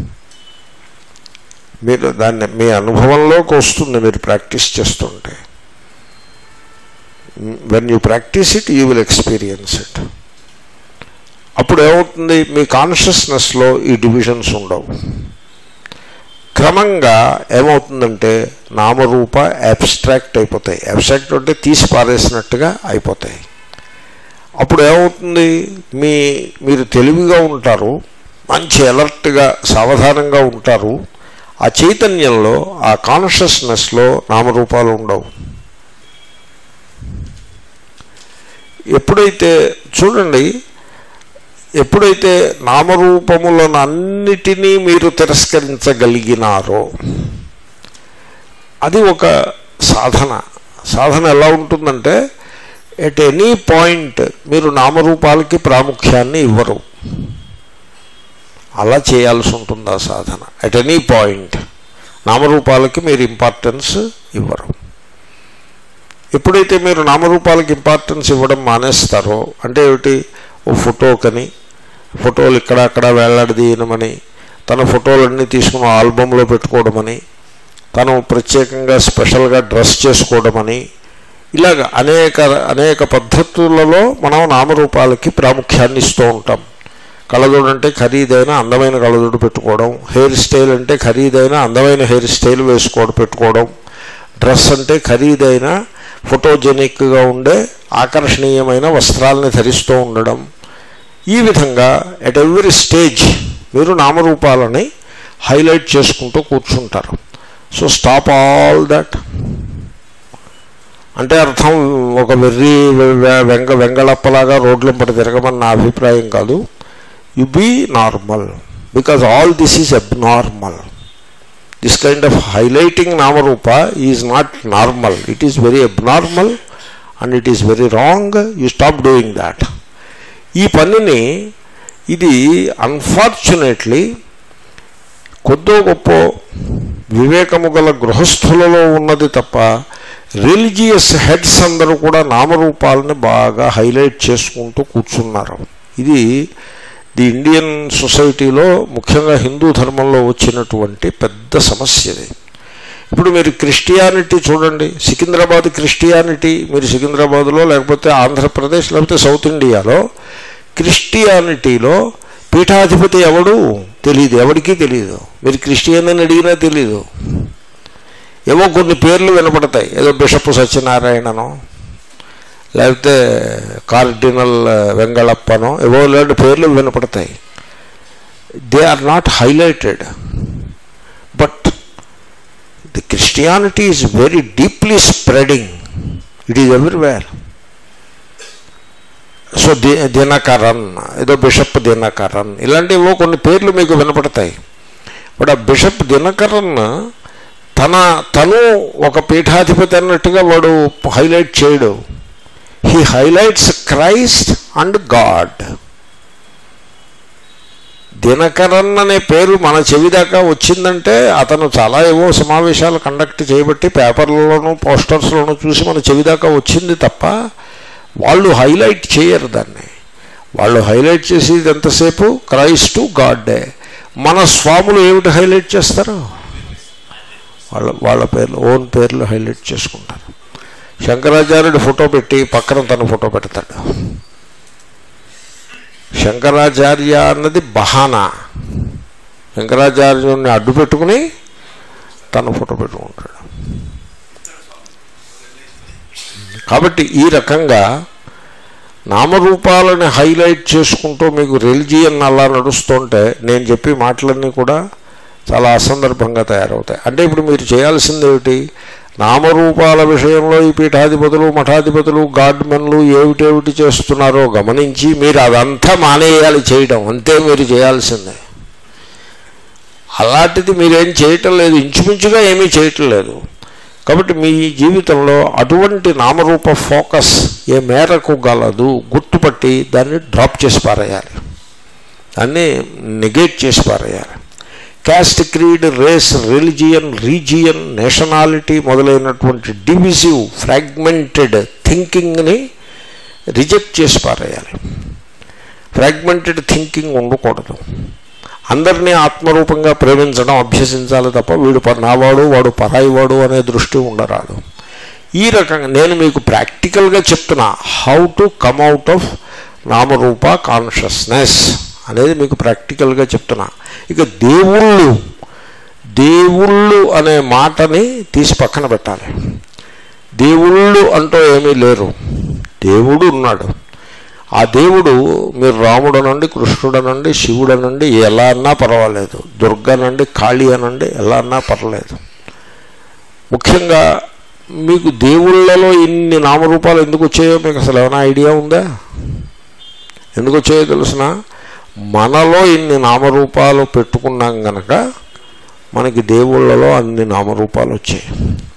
S1: మీరు దాన్ని మీ అనుభవంలోకి వస్తుంది మీరు ప్రాక్టీస్ చేస్తుంటే when you practice it you will experience it అప్పుడు ఏమవుతుంది మీ కాన్షియస్నెస్లో ఈ డివిజన్స్ ఉండవు క్రమంగా ఏమవుతుందంటే నామరూప అబ్స్ట్రాక్ట్ అయిపోతాయి అబ్స్ట్రాక్ట్ అంటే తీసి పారేసినట్టుగా అయిపోతాయి అప్పుడు ఏమవుతుంది మీ మీరు తెలివిగా ఉంటారు మంచి అలర్ట్గా సావధానంగా ఉంటారు ఆ చైతన్యంలో ఆ కాన్షియస్నెస్లో నామరూపాలు ఉండవు ఎప్పుడైతే చూడండి ఎప్పుడైతే నామరూపములను అన్నిటినీ మీరు తిరస్కరించగలిగినారో అది ఒక సాధన సాధన ఎలా ఉంటుందంటే ఎట్ ఎనీ పాయింట్ మీరు నామరూపాలకి ప్రాముఖ్యాన్ని ఇవ్వరు అలా చేయాల్సి ఉంటుంది ఆ సాధన అట్ ఎనీ పాయింట్ నామరూపాలకి మీరు ఇంపార్టెన్స్ ఇవ్వరు ఎప్పుడైతే మీరు నామరూపాలకి ఇంపార్టెన్స్ ఇవ్వడం మానేస్తారో అంటే ఏమిటి ఓ ఫోటోకని ఫోటోలు ఇక్కడ అక్కడ వేలాడదీయనమని తన ఫోటోలన్నీ తీసుకుని ఆల్బంలో పెట్టుకోవడమని తను ప్రత్యేకంగా స్పెషల్గా డ్రెస్ చేసుకోవడమని ఇలాగ అనేక అనేక పద్ధతులలో మనం నామరూపాలకి ప్రాముఖ్యాన్ని ఇస్తూ ఉంటాం కళ్ళజోడు అంటే ఖరీదైన అందమైన కళ్ళజోడు పెట్టుకోవడం హెయిర్ స్టైల్ అంటే ఖరీదైన అందమైన హెయిర్ స్టైల్ వేసుకోవడం పెట్టుకోవడం డ్రెస్ అంటే ఖరీదైన ఫోటోజెనిక్గా ఉండే ఆకర్షణీయమైన వస్త్రాలని ధరిస్తూ ఉండడం ఈ విధంగా ఎట్ ఎవ్రీ స్టేజ్ మీరు నామరూపాలని హైలైట్ చేసుకుంటూ కూర్చుంటారు సో స్టాప్ ఆల్ దట్ అంటే అర్థం ఒక వెర్రి వె- వెంగ వెంగళప్పలాగా రోడ్లంపటి తిరగమని నా అభిప్రాయం కాదు you be normal because all this is abnormal this kind of highlighting నామరూప is not normal it is very abnormal and it is very wrong you stop doing that ఈ పనిని ఇది అన్ఫార్చునేట్లీ కొద్దో గొప్ప వివేకము గల గృహస్థులలో ఉన్నది తప్ప రిలీజియస్ హెడ్స్ అందరూ కూడా నామరూపాలని బాగా హైలైట్ చేసుకుంటూ కూర్చున్నారు ఇది ది ఇండియన్ సొసైటీలో ముఖ్యంగా హిందూ ధర్మంలో వచ్చినటువంటి పెద్ద సమస్య ఇది ఇప్పుడు మీరు క్రిస్టియానిటీ చూడండి సికింద్రాబాద్ క్రిస్టియానిటీ మీరు సికింద్రాబాద్లో లేకపోతే ఆంధ్రప్రదేశ్ లేకపోతే సౌత్ ఇండియాలో క్రిస్టియానిటీలో పీఠాధిపతి ఎవడు తెలియదు ఎవరికీ తెలియదు మీరు క్రిస్టియన్ అని అడిగినా తెలీదు ఏవో కొన్ని పేర్లు వినపడతాయి ఏదో బిషప్ సత్యనారాయణనో లేకపోతే కార్డినల్ వెంగళప్పనో ఏవో లాంటి పేర్లు వినపడతాయి they are not highlighted but the Christianity is very deeply spreading it is everywhere so the Dinakaran ఏదో బిషప్ దినకరన్ ఇలాంటివో కొన్ని పేర్లు మీకు వినపడతాయి బట్ ఆ బిషప్ దినకరన్ తన తను ఒక పీఠాధిపతి అన్నట్టుగా వాడు హైలైట్ చేయడు he highlights Christ and God Dinakaran అనే పేరు మన చెవి దాకా వచ్చిందంటే అతను చాలా ఏవో సమావేశాలు కండక్ట్ చేయబట్టి పేపర్లలోనూ పోస్టర్స్లోనూ చూసి మన చెవి దాకా వచ్చింది తప్ప వాళ్ళు హైలైట్ చేయరు దాన్ని వాళ్ళు హైలైట్ చేసేది ఎంతసేపు క్రైస్టు గాడ్డే మన స్వాములు ఏమిటి హైలైట్ చేస్తారు వాళ్ళ వాళ్ళ పేర్లు ఓన్ పేర్లు హైలైట్ చేసుకుంటారు శంకరాచార్యుడు ఫోటో పెట్టి పక్కన తన ఫోటో పెడతాడు శంకరాచార్య అన్నది బహానా శంకరాచార్యుడిని అడ్డు పెట్టుకుని తన ఫోటో పెట్టుకుంటాడు కాబట్టి ఈ రకంగా నామరూపాలని హైలైట్ చేసుకుంటూ మీకు రిలిజియన్ అలా నడుస్తుంటే నేను చెప్పే మాటలన్నీ కూడా చాలా అసందర్భంగా తయారవుతాయి అంటే ఇప్పుడు మీరు చేయాల్సింది ఏమిటి నామరూపాల విషయంలో ఈ పీఠాధిపతులు మఠాధిపతులు గాడ్మెన్లు ఏమిటేమిటి చేస్తున్నారో గమనించి మీరు అదంతా మానేయాలి చేయడం అంతే మీరు చేయాల్సిందే అలాంటిది మీరేం చేయటం లేదు ఇంచుమించుగా ఏమీ చేయటం లేదు కాబట్టి మీ జీవితంలో అటువంటి నామరూప ఫోకస్ ఏ మేరకు గలదు గుర్తుపట్టి దాన్ని డ్రాప్ చేసి పారేయాలి దాన్ని నెగేట్ చేసి పారేయాలి caste creed race religion region nationality మొదలైనటువంటి డివిజివ్ ఫ్రాగ్మెంటెడ్ థింకింగ్ని రిజెక్ట్ చేసి పారేయాలి ఫ్రాగ్మెంటెడ్ థింకింగ్ ఉండకూడదు అందరినీ ఆత్మరూపంగా ప్రేమించడం అభ్యసించాలి తప్ప వీడు ప- నావాడు వాడు పరాయివాడు అనే దృష్టి ఉండరాదు ఈ రకంగా నేను మీకు ప్రాక్టికల్గా చెప్తున్నా how to come out of నామరూప కాన్షియస్నెస్ అనేది మీకు ప్రాక్టికల్గా చెప్తున్నా ఇక దేవుళ్ళు దేవుళ్ళు అనే మాటని తీసి పక్కన పెట్టాలి దేవుళ్ళు అంటూ ఏమీ లేరు దేవుడు ఉన్నాడు ఆ దేవుడు మీరు రాముడు అనండి కృష్ణుడు అనండి శివుడు అనండి ఎలా అన్నా పర్వాలేదు దుర్గ అనండి కాళీ అనండి ఎలా అన్నా పర్వాలేదు ముఖ్యంగా మీకు దేవుళ్ళలో ఇన్ని నామరూపాలు ఎందుకు వచ్చాయో మీకు అసలు ఏమైనా ఐడియా ఉందా ఎందుకు వచ్చాయో తెలుసిన మనలో ఇన్ని నామరూపాలు పెట్టుకున్నాం గనక మనకి దేవుళ్ళలో అన్ని నామరూపాలు వచ్చాయి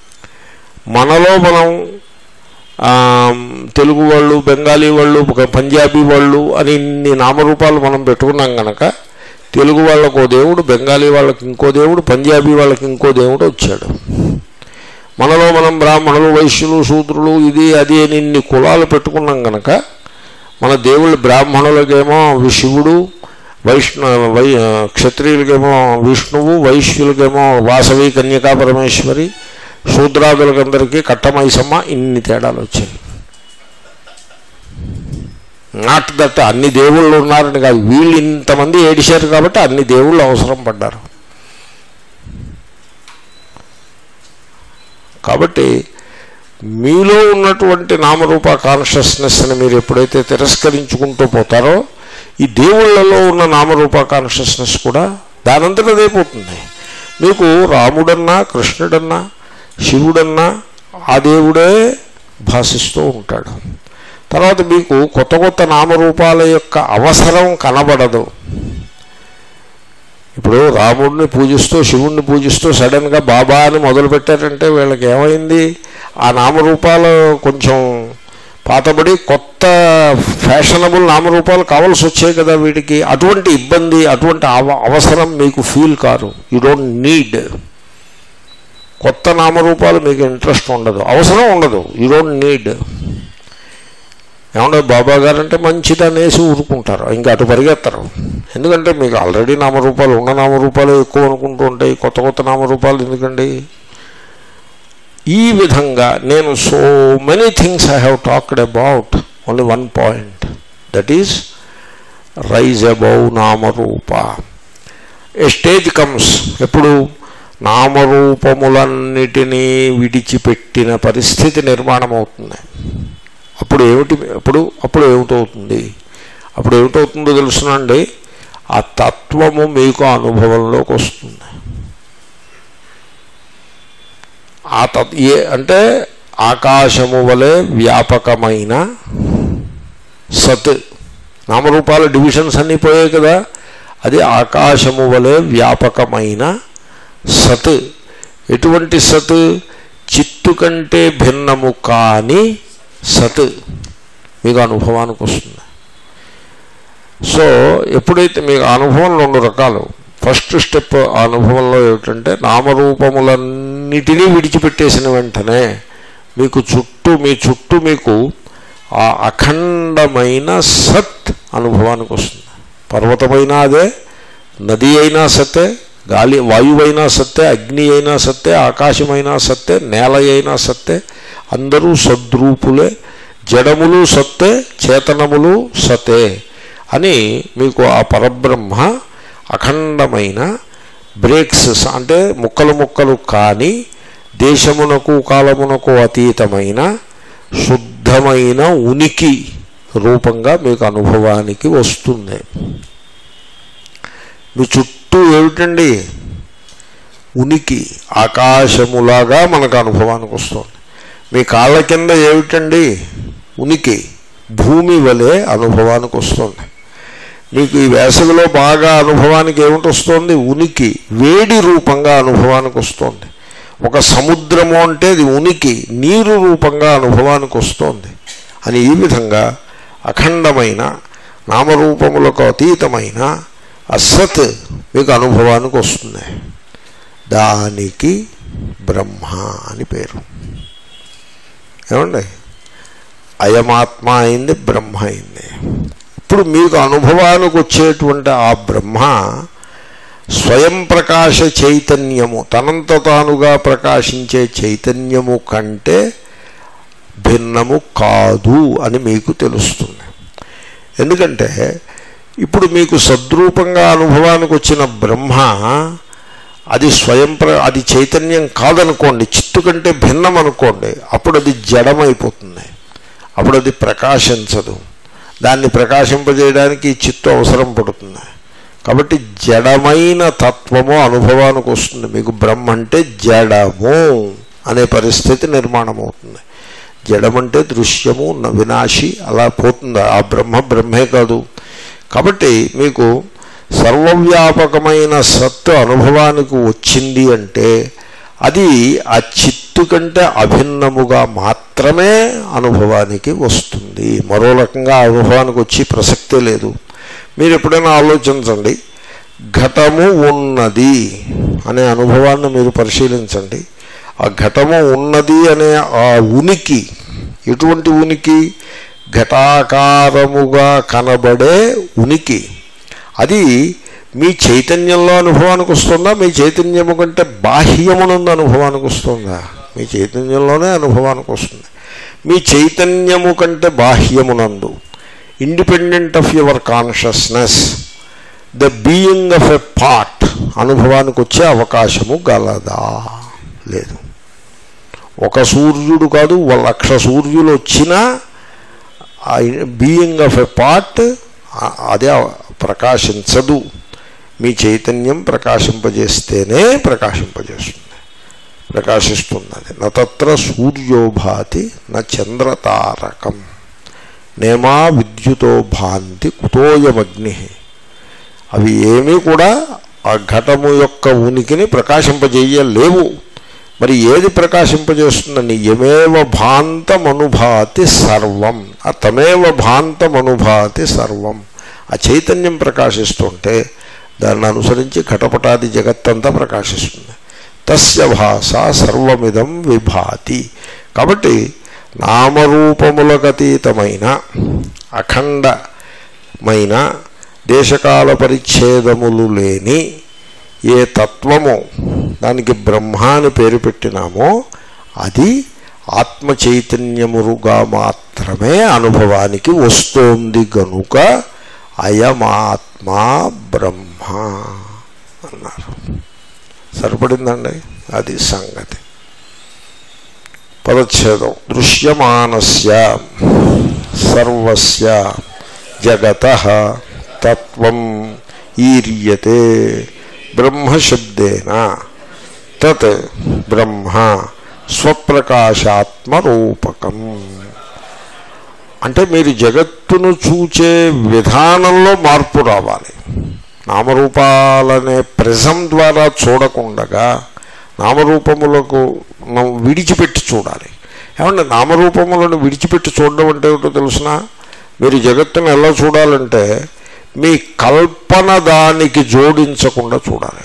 S1: మనలో మనం ఆ, తెలుగు వాళ్ళు బెంగాలీ వాళ్ళు ఒక పంజాబీ వాళ్ళు అని ఇన్ని నామరూపాలు మనం పెట్టుకున్నాం కనుక తెలుగు వాళ్ళకు ఓ దేవుడు బెంగాలీ వాళ్ళకి ఇంకో దేవుడు పంజాబీ వాళ్ళకి ఇంకో దేవుడు వచ్చాడు మనలో మనం బ్రాహ్మణులు వైశ్యులు శూద్రులు ఇది అది అని ఇన్ని కులాలు పెట్టుకున్నాం కనుక మన దేవుళ్ళు బ్రాహ్మణులకేమో వి- శివుడు వైష్ణ వై క్షత్రియులకేమో విష్ణువు వైశ్యులకేమో వాసవి కన్యకా పరమేశ్వరి శూద్రాదులకందరికీ కట్టమైసమ్మ ఇన్ని తేడాలు వచ్చాయి నాట్ దట్ అన్ని దేవుళ్ళు ఉన్నారని కాదు వీళ్ళు ఇంతమంది ఏడిశారు కాబట్టి అన్ని దేవుళ్ళు అవసరం పడ్డారు కాబట్టి మీలో ఉన్నటువంటి నామరూప కాన్షియస్నెస్ని మీరు ఎప్పుడైతే తిరస్కరించుకుంటూ పోతారో ఈ దేవుళ్ళలో ఉన్న నామరూప కాన్షియస్నెస్ కూడా దానంతట అదైపోతుంది మీకు రాముడన్నా కృష్ణుడన్నా శివుడన్నా ఆ దేవుడే భాషిస్తూ ఉంటాడు తర్వాత మీకు కొత్త కొత్త నామరూపాల యొక్క అవసరం కనబడదు ఇప్పుడు రాముడిని పూజిస్తూ శివుణ్ణి పూజిస్తూ సడన్గా బాబా అని మొదలుపెట్టారంటే వీళ్ళకి ఏమైంది ఆ నామరూపాలు కొంచెం పాతబడి కొత్త ఫ్యాషనబుల్ నామరూపాలు కావాల్సి వచ్చాయి కదా వీటికి అటువంటి ఇబ్బంది అటువంటి అవ- అవసరం మీకు ఫీల్ కారు యూ డోంట్ నీడ్ కొత్త నామరూపాలు మీకు ఇంట్రెస్ట్ ఉండదు అవసరం ఉండదు యూ డోంట్ నీడ్ ఏమంటే బాబా గారు అంటే మంచిది అనేసి ఊరుకుంటారు ఇంకా అటు పరిగెత్తరు ఎందుకంటే మీకు ఆల్రెడీ నామరూపాలు ఉన్న నామరూపాలు ఎక్కువ అనుకుంటూ ఉంటాయి కొత్త కొత్త నామరూపాలు ఎందుకండి ఈ విధంగా నేను so many things I have talked about only one point that is rise above నామరూప ఏ స్టేజ్ కమ్స్ ఎప్పుడు నామరూపములన్నిటినీ విడిచిపెట్టిన పరిస్థితి నిర్మాణం అవుతుంది అప్పుడు ఏమిటి అప్పుడు అప్పుడు ఏమిటవుతుంది అప్పుడు ఏమిటవుతుందో తెలుసునండి ఆ తత్వము మీకు అనుభవంలోకి వస్తుంది ఆ తత్ ఏ అంటే ఆకాశము వలె వ్యాపకమైన సత్ నామరూపాల డివిజన్స్ అన్నీ పోయాయి కదా అది ఆకాశము వలె వ్యాపకమైన సత్ ఎటువంటి సత్ చిత్తు కంటే భిన్నము కాని సత్ మీకు అనుభవానికి వస్తుంది సో ఎప్పుడైతే మీకు ఆ అనుభవం రెండు రకాలు ఫస్ట్ స్టెప్ ఆ అనుభవంలో ఏమిటంటే నామరూపములన్నిటినీ విడిచిపెట్టేసిన వెంటనే మీకు చుట్టూ మీ చుట్టూ మీకు ఆ అఖండమైన సత్ అనుభవానికి వస్తుంది పర్వతమైనా అదే నది అయినా సత్తే గాలి వాయువైనా సత్తే అగ్ని అయినా సత్తే ఆకాశమైనా సత్తే నేల అయినా సత్తే అందరూ సద్రూపులే జడములు సత్తే చేతనములు సతే అని మీకు ఆ పరబ్రహ్మ అఖండమైన బ్రేక్స్ అంటే ముక్కలు ముక్కలు కాని దేశమునకు కాలమునకు అతీతమైన శుద్ధమైన ఉనికి రూపంగా మీకు అనుభవానికి వస్తుంది మీ చుట్టూ ఏమిటండి ఉనికి ఆకాశములాగా మనకు అనుభవానికి వస్తుంది మీ కాళ్ళ కింద ఏమిటండి ఉనికి భూమి వలె అనుభవానికి వస్తుంది మీకు ఈ వేసవిలో బాగా అనుభవానికి ఏమిటి వస్తుంది ఉనికి వేడి రూపంగా అనుభవానికి వస్తుంది ఒక సముద్రము అంటే అది ఉనికి నీరు రూపంగా అనుభవానికి వస్తుంది అని ఈ విధంగా అఖండమైన నామరూపములకు అతీతమైన అసత్ మీకు అనుభవానికి వస్తుంది దానికి బ్రహ్మ అని పేరు ఏమండి అయమాత్మ అయింది బ్రహ్మ అయింది ఇప్పుడు మీకు అనుభవానికి వచ్చేటువంటి ఆ బ్రహ్మ స్వయం ప్రకాశ చైతన్యము తనంత తానుగా ప్రకాశించే చైతన్యము కంటే భిన్నము కాదు అని మీకు తెలుస్తుంది ఎందుకంటే ఇప్పుడు మీకు సద్రూపంగా అనుభవానికి వచ్చిన బ్రహ్మ అది స్వయం ప్ర అది చైతన్యం కాదనుకోండి చిత్తు కంటే భిన్నం అనుకోండి అప్పుడు అది జడమైపోతుంది అప్పుడు అది ప్రకాశించదు దాన్ని ప్రకాశింపజేయడానికి చిత్తు అవసరం పడుతుంది కాబట్టి జడమైన తత్వము అనుభవానికి వస్తుంది మీకు బ్రహ్మ అంటే జడము అనే పరిస్థితి నిర్మాణం అవుతుంది జడమంటే దృశ్యము న- వినాశి అలా పోతుంది ఆ బ్రహ్మ బ్రహ్మే కాదు కాబట్టి మీకు సర్వవ్యాపకమైన సత్తు అనుభవానికి వచ్చింది అంటే అది ఆ చిత్తు కంటే అభిన్నముగా మాత్రమే అనుభవానికి వస్తుంది మరో రకంగా అనుభవానికి వచ్చి ప్రసక్తే లేదు మీరు ఎప్పుడైనా ఆలోచించండి ఘటము ఉన్నది అనే అనుభవాన్ని మీరు పరిశీలించండి ఆ ఘటము ఉన్నది అనే ఆ ఉనికి ఎటువంటి ఉనికి ఘటాకారముగా కనబడే ఉనికి అది మీ చైతన్యంలో అనుభవానికి వస్తుందా మీ చైతన్యము కంటే బాహ్యమునందు అనుభవానికి వస్తుందా మీ చైతన్యంలోనే అనుభవానికి వస్తుంది మీ చైతన్యము కంటే బాహ్యమునందు independent of your consciousness the being of a part అనుభవానికి వచ్చే అవకాశము గలదా లేదు ఒక సూర్యుడు కాదు ఓ లక్ష సూర్యులు వచ్చినా బీయింగ్ ఆఫ్ ఎ పార్ట్ అదే ప్రకాశించదు మీ చైతన్యం ప్రకాశింపజేస్తేనే ప్రకాశింపజేస్తుంది ప్రకాశిస్తుంది అది నత్ర సూర్యోభాతి న చంద్రతారకం నేమా విద్యుతో భాంతి కుతోయమగ్ని అవి ఏమీ కూడా ఆ ఘటము యొక్క ఉనికిని ప్రకాశింపజేయలేవు మరి ఏది ప్రకాశింపజేస్తుందని యమేవ భాంతమనుభాతి సర్వం ఆ తమేవ భాంతమనుభాతి సర్వం ఆ చైతన్యం ప్రకాశిస్తుంటే దాన్ని అనుసరించి ఘటపటాది జగత్తంతా ప్రకాశిస్తుంది తస్య భాష సర్వమిదం విభాతి కాబట్టి నామరూపములకతీతమైన అఖండమైన దేశకాల పరిచ్ఛేదములు లేని ఏ తత్వము దానికి బ్రహ్మ అని పేరు పెట్టినామో అది ఆత్మ చైతన్యమురుగా మాత్రమే అనుభవానికి వస్తోంది గనుక అయమాత్మా బ్రహ్మ అన్నారు సరిపడిందండి అది సంగతి పదచ్ఛేదం దృశ్యమానస్య సర్వస్య జగత తత్వం ఈర్యతే బ్రహ్మశబ్దేన తత్ బ్రహ్మ స్వప్రకాశాత్మరూపకం అంటే మీరు జగత్తును చూచే విధానంలో మార్పు రావాలి నామరూపాలనే ప్రిజం ద్వారా చూడకుండగా నామరూపములకు మనం విడిచిపెట్టి చూడాలి ఏమంటే నామరూపములను విడిచిపెట్టి చూడడం అంటే ఏమిటో తెలుసిన మీరు జగత్తును ఎలా చూడాలంటే మీ కల్పన దానికి జోడించకుండా చూడాలి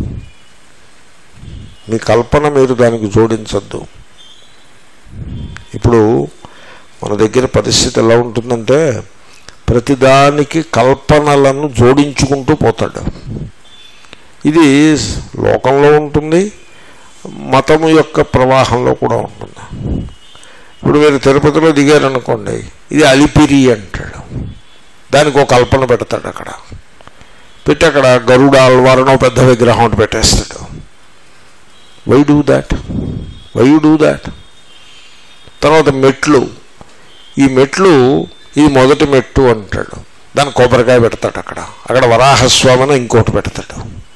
S1: మీ కల్పన మీరు దానికి జోడించద్దు ఇప్పుడు మన దగ్గర పరిస్థితి ఎలా ఉంటుందంటే ప్రతిదానికి కల్పనలను జోడించుకుంటూ పోతాడు ఇది లోకంలో ఉంటుంది మతము యొక్క ప్రవాహంలో కూడా ఉంటుంది ఇప్పుడు మీరు తిరుపతిలో దిగారనుకోండి ఇది అలిపిరి అంటాడు దానికి ఒక కల్పన పెడతాడు అక్కడ పెట్టి అక్కడ గరుడ అల్వారనో పెద్ద విగ్రహం ఒకటి పెట్టేస్తాడు why do that why do that తర్వాత మెట్లు ఈ మెట్లు ఇది మొదటి మెట్టు అంటాడు దాని కొబ్బరికాయ పెడతాడు అక్కడ అక్కడ వరాహస్వామిని ఇంకోటి పెడతాడు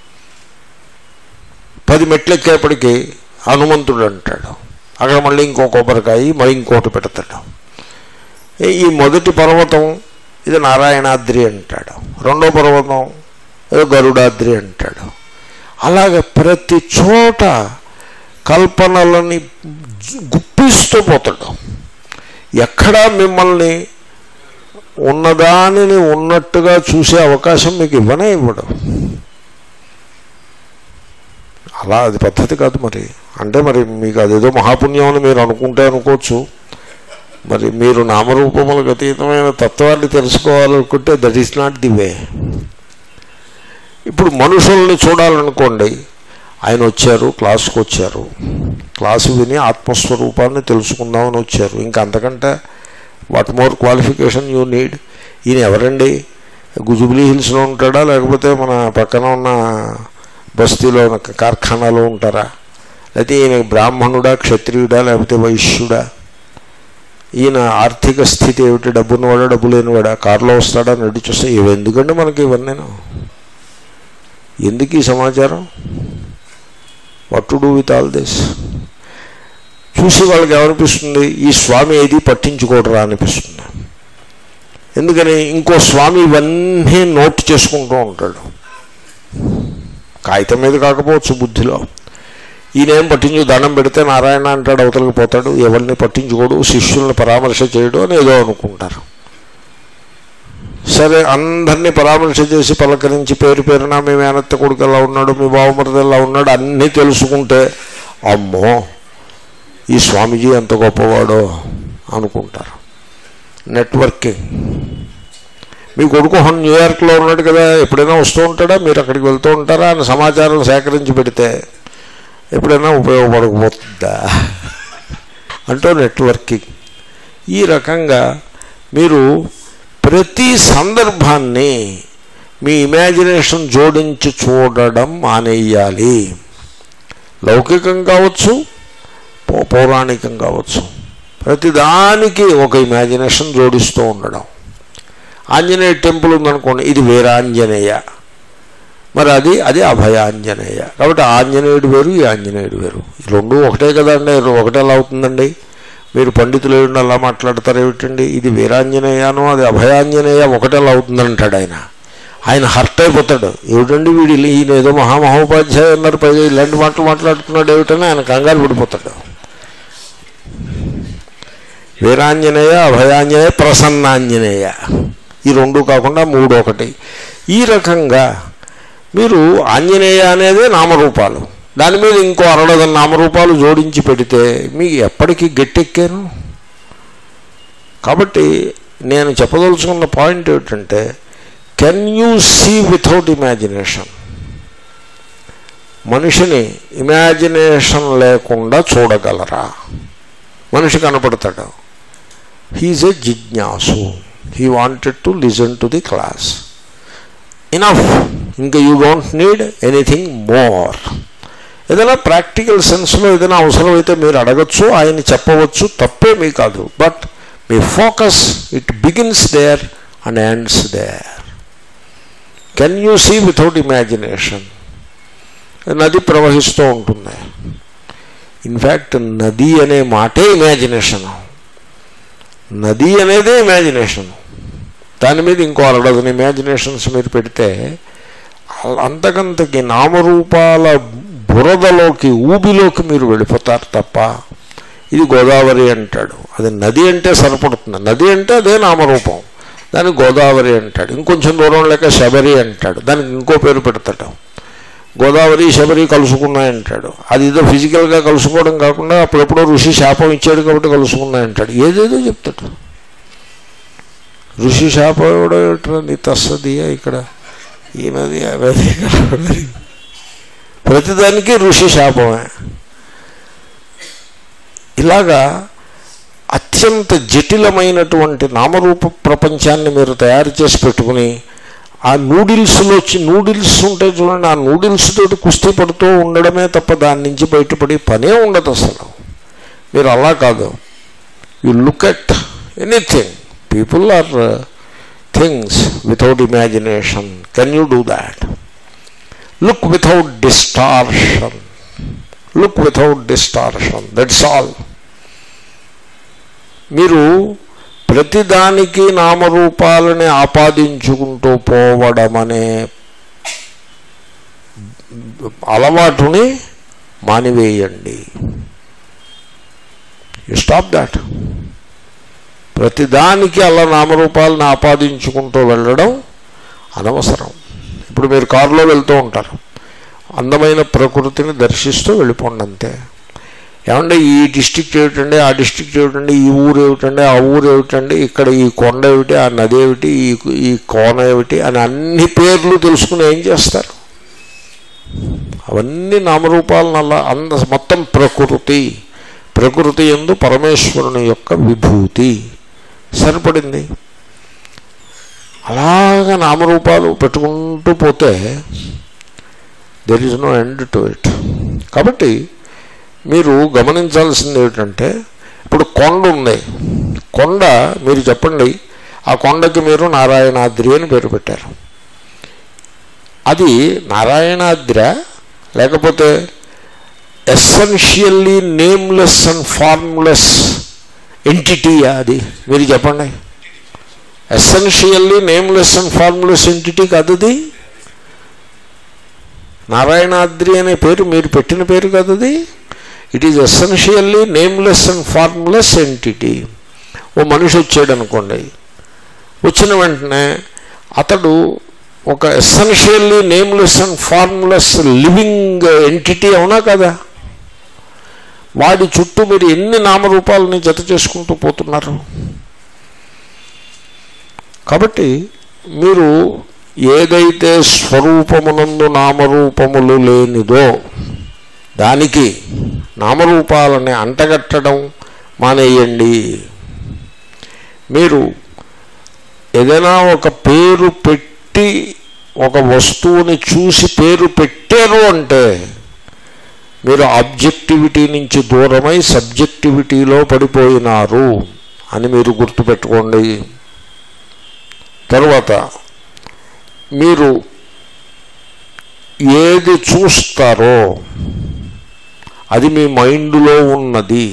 S1: పది మెట్లు ఎక్కేపటికి హనుమంతుడు అంటాడు అక్కడ మళ్ళీ ఇంకో కొబ్బరికాయ మళ్ళీ ఇంకోటి పెడతాడు ఈ- ఈ మొదటి పర్వతం ఇది నారాయణాద్రి అంటాడు రెండో పర్వతం ఏదో గరుడాద్రి అంటాడు అలాగే ప్రతి చోట కల్పనలని జు- గుప్పిస్తూ పోతాడు ఎక్కడా మిమ్మల్ని ఉన్నదానిని ఉన్నట్టుగా చూసే అవకాశం మీకు ఇవ్వనే ఇవ్వడు అలా అది పద్ధతి కాదు మరి అంటే మరి మీకు అదేదో మహాపుణ్యం అని మీరు అనుకుంటే అనుకోవచ్చు మరి మీరు నామరూపములకు అతీతమైన తత్వాన్ని తెలుసుకోవాలనుకుంటే that is not the way ఇప్పుడు మనుషుల్ని చూడాలనుకోండి ఆయన వచ్చారు క్లాస్కి వచ్చారు క్లాసు విని ఆత్మస్వరూపాన్ని తెలుసుకుందామని వచ్చారు ఇంకా అంతకంటే what more qualification you need ఈయన ఎవరండి గుజుబిలీ హిల్స్లో ఉంటాడా లేకపోతే మన పక్కన ఉన్న బస్తీలో ఉన్న కార్ఖానాలో ఉంటారా లేకపోతే ఈయన బ్రాహ్మణుడా క్షత్రియుడా లేకపోతే వైశ్యుడా ఈయన ఆర్థిక స్థితి ఏమిటి డబ్బున్నవాడా డబ్బు లేనివాడా కారులో వస్తాడా నడిచి వస్తే ఇవి ఎందుకండి మనకి ఇవన్నీ ఎందుకు ఈ సమాచారం what to do with all this చూసి వాళ్ళకి ఏమనిపిస్తుంది ఈ స్వామి ఏది పట్టించుకోడరా అనిపిస్తుంది ఎందుకని ఇంకో స్వామి ఇవన్నీ నోట్ చేసుకుంటూ ఉంటాడు కాగితం మీద కాకపోవచ్చు బుద్ధిలో ఈయనేం పట్టించు దండం పెడితే నారాయణ అంటాడు అవతలకి పోతాడు ఎవరిని పట్టించుకోడు శిష్యుల్ని పరామర్శ చేయడు అని ఏదో అనుకుంటారు సరే అందరినీ పరామర్శ చేసి పలకరించి పేరు పేరున మీ మేనత్త కొడుకు ఎలా ఉన్నాడు మీ బావమరిది ఎలా ఉన్నాడు అన్నీ తెలుసుకుంటే అమ్మో ఈ స్వామీజీ ఎంత గొప్పవాడో అనుకుంటారు నెట్వర్కింగ్ మీ కొడుకు హన్ న్యూయార్క్లో ఉన్నాడు కదా ఎప్పుడైనా వస్తూ ఉంటాడా మీరు అక్కడికి వెళ్తూ ఉంటారా అని సమాచారం సేకరించి పెడితే ఎప్పుడైనా ఉపయోగపడకపోతుందా అంటూ నెట్వర్కింగ్ ఈ రకంగా మీరు ప్రతి సందర్భాన్ని మీ ఇమాజినేషన్ జోడించి చూడడం మానేయాలి లౌకికం కావచ్చు పౌ- పౌరాణికం కావచ్చు ప్రతిదానికి ఒక ఇమాజినేషన్ జోడిస్తూ ఉండడం ఆంజనేయ టెంపుల్ ఉందనుకోండి ఇది వీరాంజనేయ మరి అది అది అభయాంజనేయ కాబట్టి ఆంజనేయుడు వేరు ఈ ఆంజనేయుడు వేరు ఈ రెండు ఒకటే కదండి ఒకటే ఎలా అవుతుందండి మీరు పండితులు ఏమిటి అలా మాట్లాడతారు ఏమిటండి ఇది వీరాంజనేయను అది అభయాంజనేయ ఒకటే ఎలా అవుతుందంటాడు ఆయన ఆయన హర్ట్ అయిపోతాడు ఏమిటండి వీడు ఇలా- ఈయన ఏదో మహామహోపాధ్యాయ అన్నారు పైగా ఇలాంటి మాటలు మాట్లాడుతున్నాడు ఏమిటని ఆయన కంగారు పడిపోతాడు వీరాంజనేయ అభయాంజనేయ ప్రసన్నాంజనేయ ఈ రెండు కాకుండా మూడు ఒకటి ఈ రకంగా మీరు ఆంజనేయ అనేదే నామరూపాలు దాని మీద ఇంకో అరడదన నామరూపాలు జోడించి పెడితే మీకు ఎప్పటికీ గట్టెక్కాను కాబట్టి నేను చెప్పదలుచుకున్న పాయింట్ ఏమిటంటే can you see without imagination మనిషిని ఇమాజినేషన్ లేకుండా చూడగలరా మనిషి కనపడతాడు హీజ్ ఏ జిజ్ఞాసు he wanted to listen to the class enough ఇంకా you don't need anything more ఏదైనా ప్రాక్టికల్ సెన్స్లో ఏదైనా అవసరమైతే మీరు అడగచ్చు ఆయన చెప్పవచ్చు తప్పే మీ కాదు బట్ మీ focus it begins there and ends there can you see without imagination నది ప్రవహిస్తూ ఉంటుంది ఇన్ఫ్యాక్ట్ నది అనే మాటే ఇమాజినేషన్ నది అనేదే ఇమాజినేషన్ దాని మీద ఇంకో అరడదని ఇమాజినేషన్స్ మీరు పెడితే అంతకంతకి నామరూపాల బురదలోకి ఊబిలోకి మీరు వెళ్ళిపోతారు తప్ప ఇది గోదావరి అంటాడు అది నది అంటే సరిపడుతుంది నది అంటే అదే నామరూపం దాన్ని గోదావరి అంటాడు ఇంకొంచెం దూరం లేక శబరి అంటాడు దానికి ఇంకో పేరు పెడతాడు గోదావరి శబరి కలుసుకున్నాయంటాడు అది ఏదో ఫిజికల్గా కలుసుకోవడం కాకుండా అప్పుడెప్పుడో ఋషి శాపం ఇచ్చాడు కాబట్టి కలుసుకున్నాయంటాడు ఏదేదో చెప్తాడు ఋషి శాపం ఎవడో ఏమిట్రా నీ తస్సదియా ఇక్కడ ఈ నది ఆ నది కలవదు. ప్రతిదానికి ఋషి శాపమే ఇలాగా అత్యంత జటిలమైనటువంటి నామరూప ప్రపంచాన్ని మీరు తయారు చేసి పెట్టుకుని ఆ నూడిల్స్లో వచ్చి నూడిల్స్ ఉంటాయి చూడండి ఆ నూడిల్స్ తోటి కుస్తీ పడుతూ ఉండడమే తప్ప దాని నుంచి బయటపడి పనే ఉండదు అసలు మీరు అలా కాదు you look at anything people or things without imagination can you do that look without distortion look without distortion that's all మీరు ప్రతిదానికి నామరూపాలని ఆపాదించుకుంటూ పోవడం అనే అలవాటుని మానివేయండి యు స్టాప్ దాట్ ప్రతిదానికి అలా నామరూపాలను ఆపాదించుకుంటూ వెళ్ళడం అనవసరం ఇప్పుడు మీరు కారులో వెళ్తూ ఉంటారు అందమైన ప్రకృతిని దర్శిస్తూ వెళ్ళిపోండి అంతే ఏమంటే ఈ డిస్టిక్ట్ ఏమిటండి ఆ డిస్టిక్ట్ ఏమిటండి ఈ ఊరు ఏమిటండి ఆ ఊరు ఏమిటండి ఇక్కడ ఈ కొండ ఏమిటి ఆ నది ఏమిటి ఈ ఈ కోన ఏమిటి అని అన్ని పేర్లు తెలుసుకుని ఏం చేస్తారు అవన్నీ నామరూపాలను అలా అంద మొత్తం ప్రకృతి ప్రకృతి ఎందు పరమేశ్వరుని యొక్క విభూతి సరిపడింది అలాగా నామరూపాలు పెట్టుకుంటూ పోతే there is no end to it కాబట్టి మీరు గమనించాల్సింది ఏమిటంటే ఇప్పుడు కొండ ఉంది కొండ మీరు చెప్పండి ఆ కొండకి మీరు నారాయణాద్రి అని పేరు పెట్టారు అది నారాయణాద్ర లేకపోతే ఎస్సెన్షియల్లీ నేమ్లెస్ అండ్ ఫార్మ్లెస్ ఎంటిటీయా అది మీరు చెప్పండి essentially nameless and formless entity కాదు అది నారాయణాద్రి అనే పేరు మీరు పెట్టిన పేరు కాదు అది it is essentially nameless and formless entity ఓ మనిషి వచ్చాడు అనుకోండి వచ్చిన వెంటనే అతడు ఒక essentially nameless and formless living entity అవునా కదా వాడి చుట్టూ మీరు ఎన్ని నామరూపాలని జత చేసుకుంటూ పోతున్నారు కాబట్టి మీరు ఏదైతే స్వరూపమునందు నామరూపములు లేనిదో దానికి నామరూపాలని అంటగట్టడం మానేయండి మీరు ఏదైనా ఒక పేరు పెట్టి ఒక వస్తువుని చూసి పేరు పెట్టారు అంటే మీరు ఆబ్జెక్టివిటీ నుంచి దూరమై సబ్జెక్టివిటీలో పడిపోయినారు అని మీరు గుర్తుపెట్టుకోండి తరువాత మీరు ఏది చూస్తారో అది మీ మైండ్లో ఉన్నది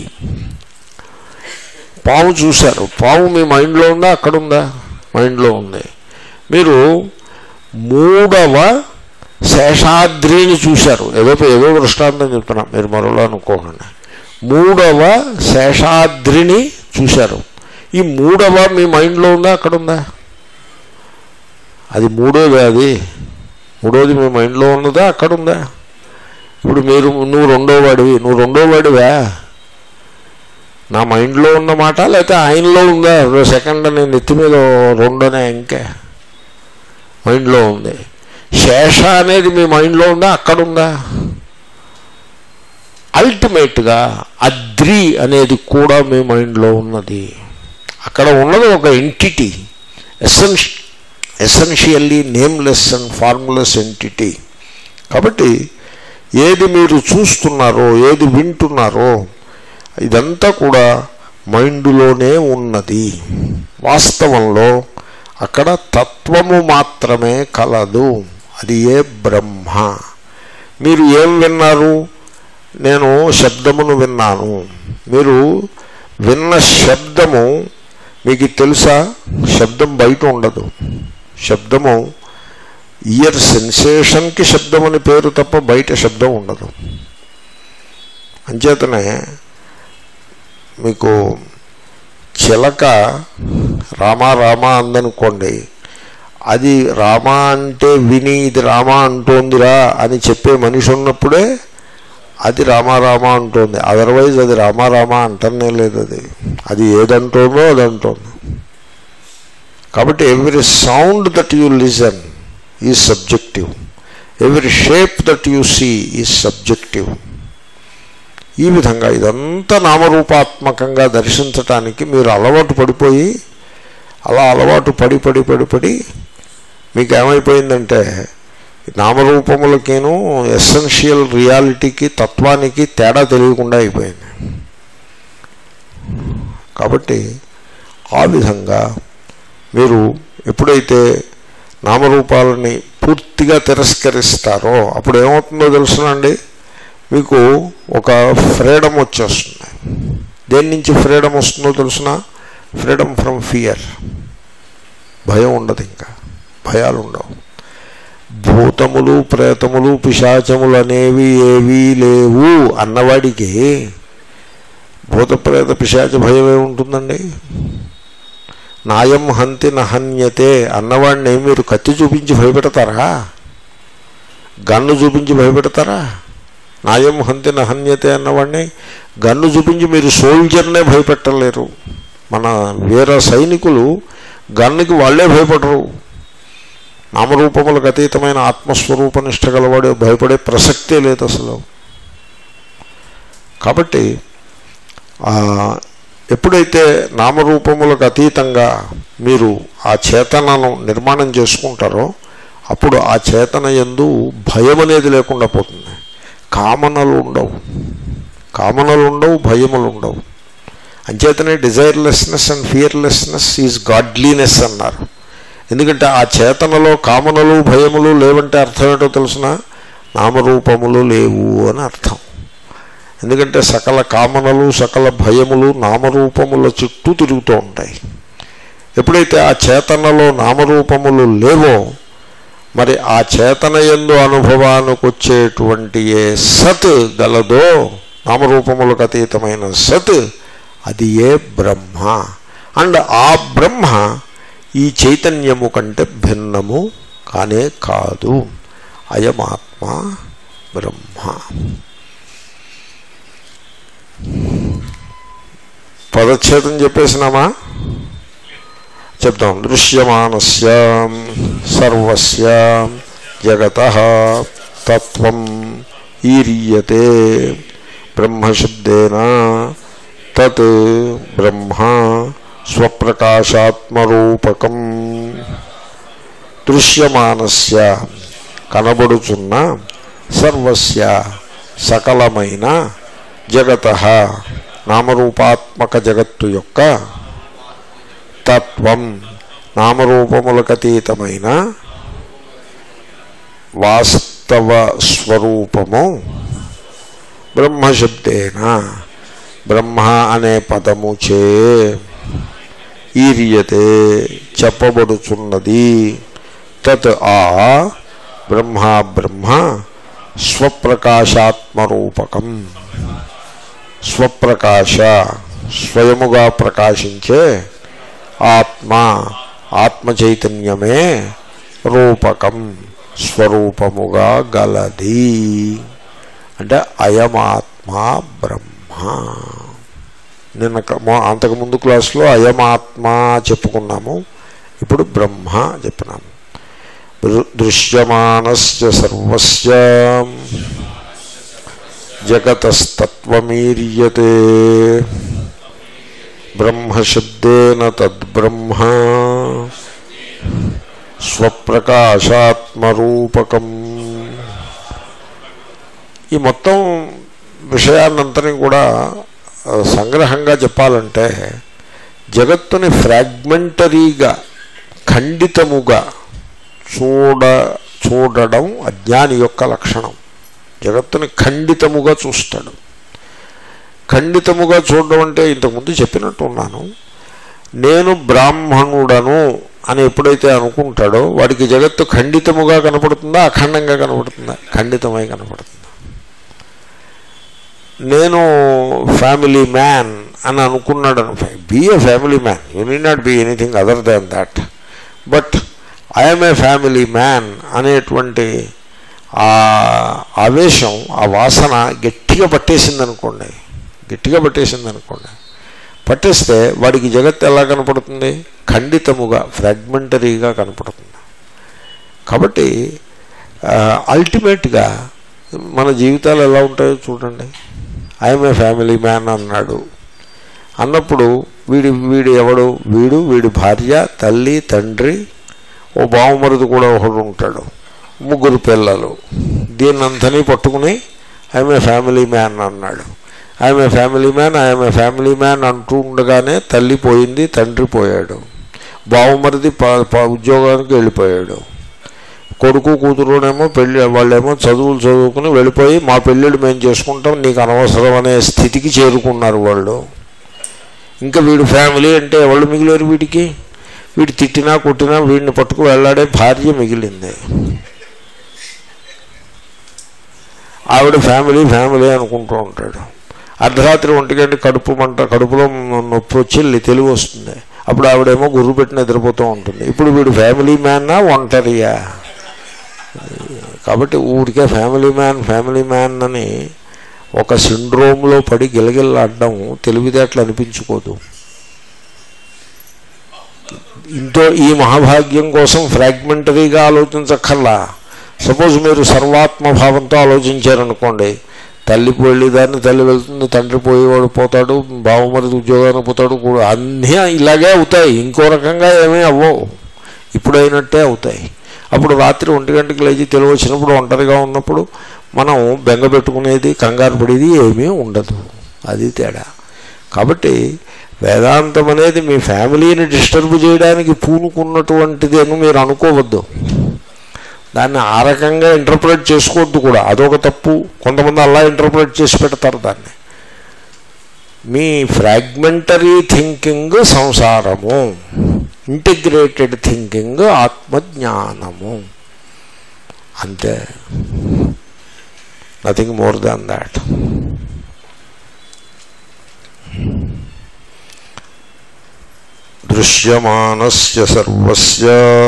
S1: పాము చూశారు పాము మీ మైండ్లో ఉందా అక్కడ ఉందా మైండ్లో ఉంది మీరు మూడవ శేషాద్రిని చూశారు ఏదో ఏదో దృష్టాంతం చెప్తున్నా మీరు మరోలో అనుకోకండి మూడవ శేషాద్రిని చూశారు ఈ మూడవ మీ మైండ్లో ఉందా అక్కడ ఉందా అది మూడోది అది మూడోది మీ మైండ్లో ఉన్నదా అక్కడ ఉందా ఇప్పుడు మీరు నువ్వు రెండో వాడివి నువ్వు రెండో వాడివా నా మైండ్లో ఉన్న మాట లేకపోతే ఆయనలో ఉందా సెకండ్ నేను నెత్తి మీద రెండోనే ఇంకే మైండ్లో ఉంది శేష అనేది మీ మైండ్లో ఉందా అక్కడ ఉందా అల్టిమేట్గా అద్రి అనేది కూడా మీ మైండ్లో ఉన్నది అక్కడ ఉన్నది ఒక entity essence essentially nameless and formless entity కాబట్టి ఏది మీరు చూస్తున్నారో ఏది వింటున్నారో ఇదంతా కూడా మైండ్లోనే ఉన్నది వాస్తవంలో అక్కడ తత్వము మాత్రమే కలదు అది ఏ బ్రహ్మ మీరు ఏం విన్నారు నేను శబ్దమును విన్నాను మీరు విన్న శబ్దము మీకు తెలుసా శబ్దం బయట ఉండదు శబ్దము ఇయర్ సెన్సేషన్కి శబ్దం అని పేరు తప్ప బయట శబ్దం ఉండదు అంచేతనే మీకు చిలక రామా రామా అందనుకోండి అది రామా అంటే విని ఇది రామా అంటోందిరా అని చెప్పే మనిషి ఉన్నప్పుడే అది రామా రామా అంటోంది అదర్వైజ్ అది రామా రామా అంటనే లేదు అది అది ఏదంటోందో అది అంటోంది కాబట్టి every sound that you listen is subjective every shape that you see is subjective ఈ విధంగా ఇదంతా నామరూపాత్మకంగా దర్శించటానికి మీరు అలవాటు పడిపోయి అలా అలవాటు పడి పడి పడి పడి మీకు ఏమైపోయిందంటే నామరూపములకేను ఎసెన్షియల్ రియాలిటీకి తత్వానికి తేడా తెలియకుండా అయిపోయింది కాబట్టి ఆ విధంగా మీరు ఎప్పుడైతే నామరూపాలని పూర్తిగా తిరస్కరిస్తారో అప్పుడు ఏమవుతుందో తెలుసునండి మీకు ఒక ఫ్రీడమ్ వచ్చేస్తుంది దేని నుంచి ఫ్రీడమ్ వస్తుందో తెలుసిన ఫ్రీడమ్ ఫ్రమ్ ఫియర్ భయం ఉండదు ఇంకా భయాలు ఉండవు భూతములు ప్రేతములు పిశాచములు అనేవి ఏవీ లేవు అన్నవాడికి భూత ప్రేత పిశాచ భయం ఏముంటుందండి నాయం హంతి నహన్యతే అన్నవాడిని మీరు కత్తి చూపించి భయపెడతారా గన్ను చూపించి భయపెడతారా నాయం హంతి నహన్యతే అన్నవాడిని గన్ను చూపించి మీరు సోల్జర్నే భయపెట్టలేరు మన వీర సైనికులు గన్నుకి వాళ్ళే భయపడరు నామరూపములకు అతీతమైన ఆత్మస్వరూప నిష్ట గలవాడు భయపడే ప్రసక్తే లేదు అసలు కాబట్టి ఆ, ఎప్పుడైతే నామరూపములకు అతీతంగా మీరు ఆ చేతనను నిర్మాణం చేసుకుంటారో అప్పుడు ఆ చేతన ఎందు భయం అనేది లేకుండా పోతుంది కామనలు ఉండవు కామనలు ఉండవు భయములు ఉండవు అంచేతనే desirelessness and fearlessness is godliness అన్నారు ఎందుకంటే ఆ చేతనలో కామనలు భయములు లేవంటే అర్థం ఏంటో తెలుసిన నామరూపములు లేవు అని అర్థం ఎందుకంటే సకల కామనలు సకల భయములు నామరూపముల చుట్టూ తిరుగుతూ ఉంటాయి ఎప్పుడైతే ఆ చేతనలో నామరూపములు లేవో మరి ఆ చేతన ఎందు అనుభవానికి వచ్చేటువంటి ఏ సత్ గలదో నామరూపములకు అతీతమైన సత్ అది ఏ బ్రహ్మ అండ్ ఆ బ్రహ్మ ఈ చైతన్యము కంటే భిన్నము కానే కాదు అయమాత్మ బ్రహ్మ పదచ్ఛేదం చెప్పేసినామా చెప్తాం దృశ్యమానస్య సర్వస్య జగత తత్వం ఈరియతే బ్రహ్మశబ్దేన తత్ బ్రహ్మ స్వప్రకాశాత్మరూపకం దృశ్యమానస్య కనబడుచున్న సర్వస్య సకలమైన జగత నామరూపాత్మక జగత్తు యొక్క తత్వం నామరూపములకతీతమైన వాస్తవ స్వరూపము బ్రహ్మశబ్దేన బ్రహ్మ అనే పదముచే ఈరియతే చెప్పబడుచున్నది తత్ ఆ బ్రహ్మ బ్రహ్మ స్వప్రకాశాత్మరూపకం స్వప్రకాశ స్వయముగా ప్రకాశించే ఆత్మ ఆత్మ చైతన్యమే రూపకం స్వరూపముగా గలది అంటే అయమాత్మ బ్రహ్మ నిన్న క- మొ- అంతకుముందు క్లాసులో అయమాత్మ చెప్పుకున్నాము ఇప్పుడు బ్రహ్మ చెప్పినాము దృ- దృశ్యమానస్య సర్వస్య జగతస్తత్వమీర్యతే బ్రహ్మశబ్దేన తద్బ్రహ్మ స్వప్రకాశాత్మరూపకం ఈ మొత్తం విషయాన్నంతని కూడా ఆ, సంగ్రహంగా చెప్పాలంటే జగత్తుని ఫ్రాగ్మెంటరీగా ఖండితముగా చూడ చూడడం అజ్ఞాని యొక్క లక్షణం జగత్తుని ఖండితముగా చూస్తాడు ఖండితముగా చూడడం అంటే ఇంతకుముందు చెప్పినట్టు ఉన్నాను నేను బ్రాహ్మణుడను అని ఎప్పుడైతే అనుకుంటాడో వాడికి జగత్తు ఖండితముగా కనపడుతుందా అఖండంగా కనపడుతుందా ఖండితమై కనపడుతుందా నేను ఫ్యామిలీ మ్యాన్ అని అనుకున్నాడు be a family man you need not be anything other than that but I'm a family man అనేటువంటి ఆ ఆవేశం ఆ వాసన గట్టిగా పట్టేసింది అనుకోండి గట్టిగా పట్టేసింది అనుకోండి పట్టేస్తే వాడికి జగత్ ఎలా కనపడుతుంది ఖండితముగా ఫ్రాగ్మెంటరీగా కనపడుతుంది కాబట్టి అల్టిమేట్గా మన జీవితాలు ఎలా ఉంటాయో చూడండి ఐఎమ్ ఏ ఫ్యామిలీ మ్యాన్ అన్నాడు అన్నప్పుడు వీడి వీడు ఎవడు వీడు వీడి భార్య తల్లి తండ్రి ఓ బావమరుదు కూడా ఒకడు ఉంటాడు ముగ్గురు పిల్లలు దీన్నంతని పట్టుకుని ఐఎమ్ ఏ ఫ్యామిలీ మ్యాన్ అన్నాడు I'm a family man I'm a family man అంటూ ఉండగానే తల్లి పోయింది తండ్రి పోయాడు బావమరిది ప- ప- ఉద్యోగానికి వెళ్ళిపోయాడు కొడుకు కూతురునేమో పెళ్ళి వాళ్ళేమో చదువులు చదువుకుని వెళ్ళిపోయి మా పెళ్ళిళ్ళు మేము చేసుకుంటాం నీకు అనవసరం అనే స్థితికి చేరుకున్నారు వాళ్ళు ఇంకా వీడు ఫ్యామిలీ అంటే ఎవరు మిగిలేరు వీడికి వీడు తిట్టినా కొట్టినా వీడిని పట్టుకు వెళ్ళాడే భార్య మిగిలింది ఆవిడ ఫ్యామిలీ ఫ్యామిలీ అనుకుంటూ ఉంటాడు అర్ధరాత్రి ఒంటి గంట కడుపు మంట కడుపులో నొప్పి వచ్చి లే- తెలివి వస్తుంది అప్పుడు ఆవిడేమో గుర్రు పెట్టి నిద్రపోతూ ఉంటుంది ఇప్పుడు వీడు ఫ్యామిలీ మ్యాన్నా ఒంటరియా కాబట్టి ఊరికే ఫ్యామిలీ మ్యాన్ ఫ్యామిలీ మ్యాన్ అని ఒక సిండ్రోమ్లో పడి గిలగిల్లాడడం తెలివితేటలు అనిపించుకోదు ఇంతో ఈ మహాభాగ్యం కోసం ఫ్రాగ్మెంటరీగా ఆలోచించక్కర్లా సపోజ్ మీరు సర్వాత్మభావంతో ఆలోచించారనుకోండి తల్లి వెళ్ళేదాన్ని తల్లి వెళ్తుంది తండ్రి పోయేవాడు పోతాడు బావమరిది ఉద్యోగానికి పోతాడు కూడా అన్నీ ఇలాగే అవుతాయి ఇంకో రకంగా ఏమీ అవ్వవు ఇప్పుడైనట్టే అవుతాయి అప్పుడు రాత్రి ఒంటి గంటకి లేచి తెలివి వచ్చినప్పుడు ఒంటరిగా ఉన్నప్పుడు మనం బెంగ పెట్టుకునేది కంగారు పడేది ఏమీ ఉండదు అది తేడా కాబట్టి వేదాంతం అనేది మీ ఫ్యామిలీని డిస్టర్బ్ చేయడానికి పూనుకున్నటువంటిది అని మీరు అనుకోవద్దు దాన్ని ఆ రకంగా ఇంటర్ప్రిట్ చేసుకోవద్దు కూడా అదొక తప్పు కొంతమంది అలా ఇంటర్ప్రిట్ చేసి పెడతారు దాన్ని మీ ఫ్రాగ్మెంటరీ థింకింగ్ సంసారము ఇంటిగ్రేటెడ్ థింకింగ్ ఆత్మజ్ఞానము అంతే నథింగ్ మోర్ దాన్ దాట్ దృశ్యమానస్య సర్వస్య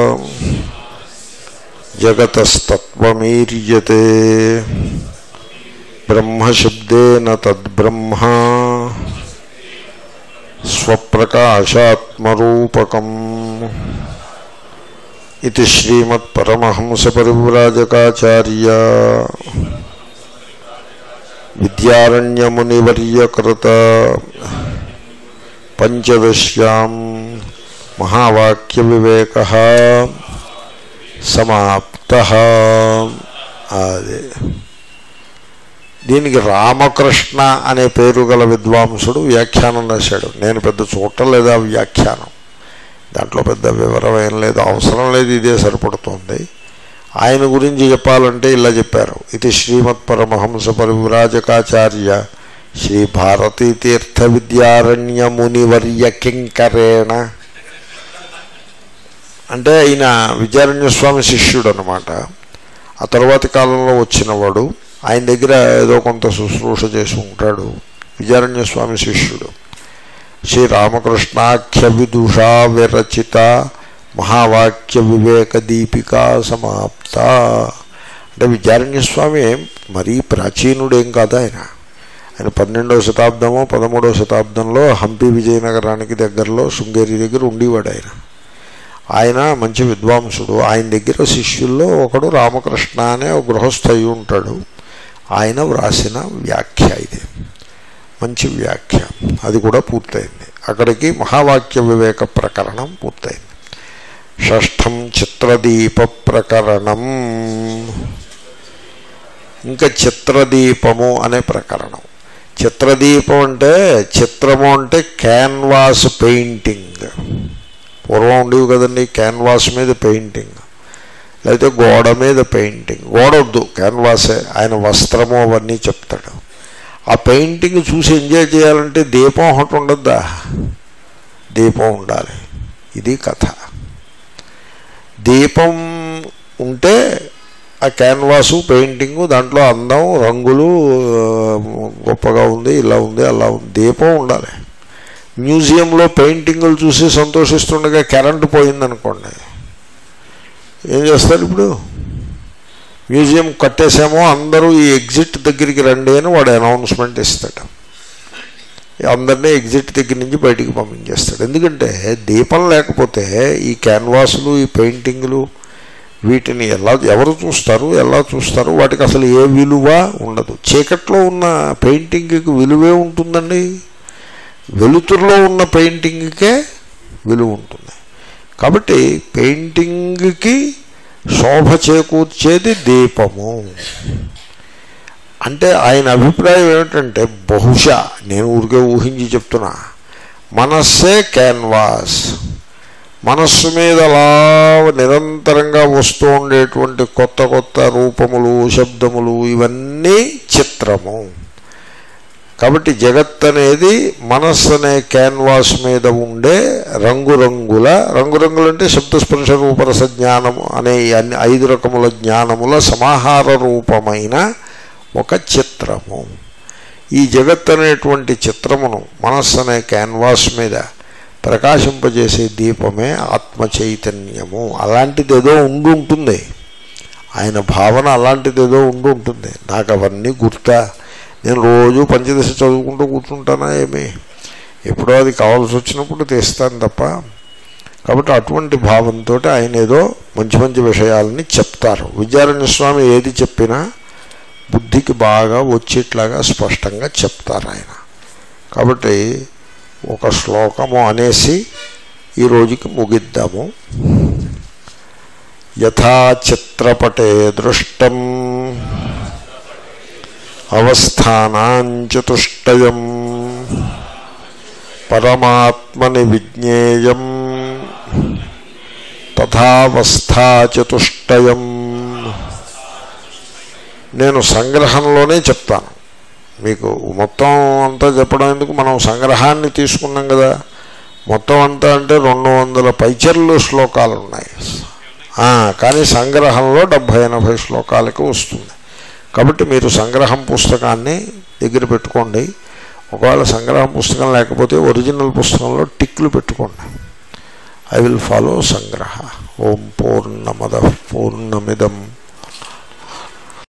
S1: జగతస్తత్వమీర్యతే బ్రహ్మశబ్దేన తద్బ్రహ్మ స్వప్రకాశాత్మరూపకం ఇది శ్రీమత్పరమహంసపరివ్రాజకాచార్య విద్యారణ్యమునివర్యకృత పంచదశ్యాం మహావాక్య వివేక సమాప్త అదే దీనికి రామకృష్ణ అనే పేరు గల విద్వాంసుడు వ్యాఖ్యానం రాశాడు నేను పెద్ద చూడలేదు ఆ వ్యాఖ్యానం దాంట్లో పెద్ద వివరం ఏం లేదు అవసరం లేదు ఇదే సరిపడుతుంది ఆయన గురించి చెప్పాలంటే ఇలా చెప్పారు ఇది శ్రీమత్ పరమహంస పరివిరాజకాచార్య శ్రీ భారతీ తీర్థ విద్యారణ్య మునివర్య కింకరేణ అంటే ఈయన విద్యారణ్య స్వామి శిష్యుడు అనమాట ఆ తర్వాతి కాలంలో వచ్చినవాడు ఆయన దగ్గర ఏదో కొంత శుశ్రూష చేసి ఉంటాడు విద్యారణ్య స్వామి శిష్యుడు శ్రీ రామకృష్ణాఖ్య విదుషా విరచిత మహావాక్య వివేక దీపికా సమాప్త అంటే విద్యారణ్య స్వామి మరీ ప్రాచీనుడేం కాదు ఆయన ఆయన పన్నెండవ శతాబ్దమో పదమూడవ శతాబ్దంలో హంపి విజయనగరానికి దగ్గరలో శృంగేరి దగ్గర ఉండేవాడు ఆయన ఆయన మంచి విద్వాంసుడు ఆయన దగ్గర శిష్యుల్లో ఒకడు రామకృష్ణ అనే ఒక గృహస్థ అయి ఉంటాడు ఆయన వ్రాసిన వ్యాఖ్య ఇది మంచి వ్యాఖ్య అది కూడా పూర్తయింది అక్కడికి మహావాక్య వివేక ప్రకరణం పూర్తయింది షష్ఠం చిత్రదీప ప్రకరణం ఇంకా చిత్రదీపము అనే ప్రకరణం చిత్రదీపం అంటే చిత్రము అంటే క్యాన్వాస్ పెయింటింగ్ పూర్వం ఉండేవి కదండి క్యాన్వాస్ మీద పెయింటింగ్ లేకపోతే గోడ మీద పెయింటింగ్ గోడ వద్దు క్యాన్వాసే ఆయన వస్త్రము అవన్నీ చెప్తాడు ఆ పెయింటింగ్ చూసి ఎంజాయ్ చేయాలంటే దీపం ఒకటి ఉండద్దా దీపం ఉండాలి ఇది కథ దీపం ఉంటే ఆ క్యాన్వాసు పెయింటింగు దాంట్లో అందం రంగులు ఆ, గొప్పగా ఉంది ఇలా ఉంది అలా ఉంది దీపం ఉండాలి మ్యూజియంలో పెయింటింగులు చూసి సంతోషిస్తుండగా కరెంటు పోయిందనుకోండి ఏం చేస్తారు ఇప్పుడు మ్యూజియం కట్టేసామో అందరూ ఈ ఎగ్జిట్ దగ్గరికి రండి అని వాడు అనౌన్స్మెంట్ ఇస్తాడు అందరినీ ఎగ్జిట్ దగ్గర నుంచి బయటికి పంపించేస్తాడు ఎందుకంటే దీపం లేకపోతే ఈ క్యాన్వాసులు ఈ పెయింటింగ్లు వీటిని ఎలా ఎవరు చూస్తారు ఎలా చూస్తారు వాటికి అసలు ఏ విలువ ఉండదు చీకట్లో ఉన్న పెయింటింగ్కి విలువే ఉంటుందండి వెలుతురులో ఉన్న పెయింటింగ్కే విలువ ఉంటుంది కాబట్టి పెయింటింగ్కి శోభ చేకూర్చేది దీపము అంటే ఆయన అభిప్రాయం ఏమిటంటే బహుశా నేను ఊరికే ఊహించి చెప్తున్నా మనస్సే క్యాన్వాస్ మనస్సు మీద అలా నిరంతరంగా వస్తూ ఉండేటువంటి కొత్త కొత్త రూపములు శబ్దములు ఇవన్నీ చిత్రము కాబట్టి జగత్ అనేది మనస్సు అనే క్యాన్వాస్ మీద ఉండే రంగురంగుల రంగురంగులు అంటే శబ్దస్పర్శ రూపరస జ్ఞానము అనే ఈ అన్ని ఐదు రకముల జ్ఞానముల సమాహార రూపమైన ఒక చిత్రము ఈ జగత్ అనేటువంటి చిత్రమును మనస్సు అనే క్యాన్వాస్ మీద ప్రకాశింపజేసే దీపమే ఆత్మ చైతన్యము అలాంటిది ఏదో ఉండి ఉంటుంది ఆయన భావన అలాంటిది ఏదో ఉండి ఉంటుంది నాకు అవన్నీ గుర్తా నేను రోజు పంచదశ చదువుకుంటూ కూర్చుంటానా ఏమి ఎప్పుడో అది కావాల్సి వచ్చినప్పుడు తీస్తాను తప్ప కాబట్టి అటువంటి భావంతో ఆయన ఏదో మంచి మంచి విషయాలని చెప్తారు విద్యారణ్య స్వామి ఏది చెప్పినా బుద్ధికి బాగా వచ్చేట్లాగా స్పష్టంగా చెప్తారు ఆయన కాబట్టి ఒక శ్లోకము అనేసి ఈ రోజుకి ముగిద్దాము యథా చిత్రపటే దృష్టం అవస్థానాంచతుష్టయం పరమాత్మని విజ్ఞేయం తథావస్థాచతుష్టయం నేను సంగ్రహంలోనే చెప్తాను మీకు మొత్తం అంతా చెప్పడం ఎందుకు మనం సంగ్రహాన్ని తీసుకున్నాం కదా మొత్తం అంతా అంటే రెండు వందల పైచర్లు శ్లోకాలు ఉన్నాయి ఆ, కానీ సంగ్రహంలో డెబ్భై ఎనభై శ్లోకాలకి వస్తుంది కాబట్టి మీరు సంగ్రహం పుస్తకాన్ని దగ్గర పెట్టుకోండి ఒకవేళ సంగ్రహం పుస్తకం లేకపోతే ఒరిజినల్ పుస్తకంలో టిక్లు పెట్టుకోండి ఐ విల్ ఫాలో సంగ్రహ ఓం పూర్ణమద పూర్ణమిదం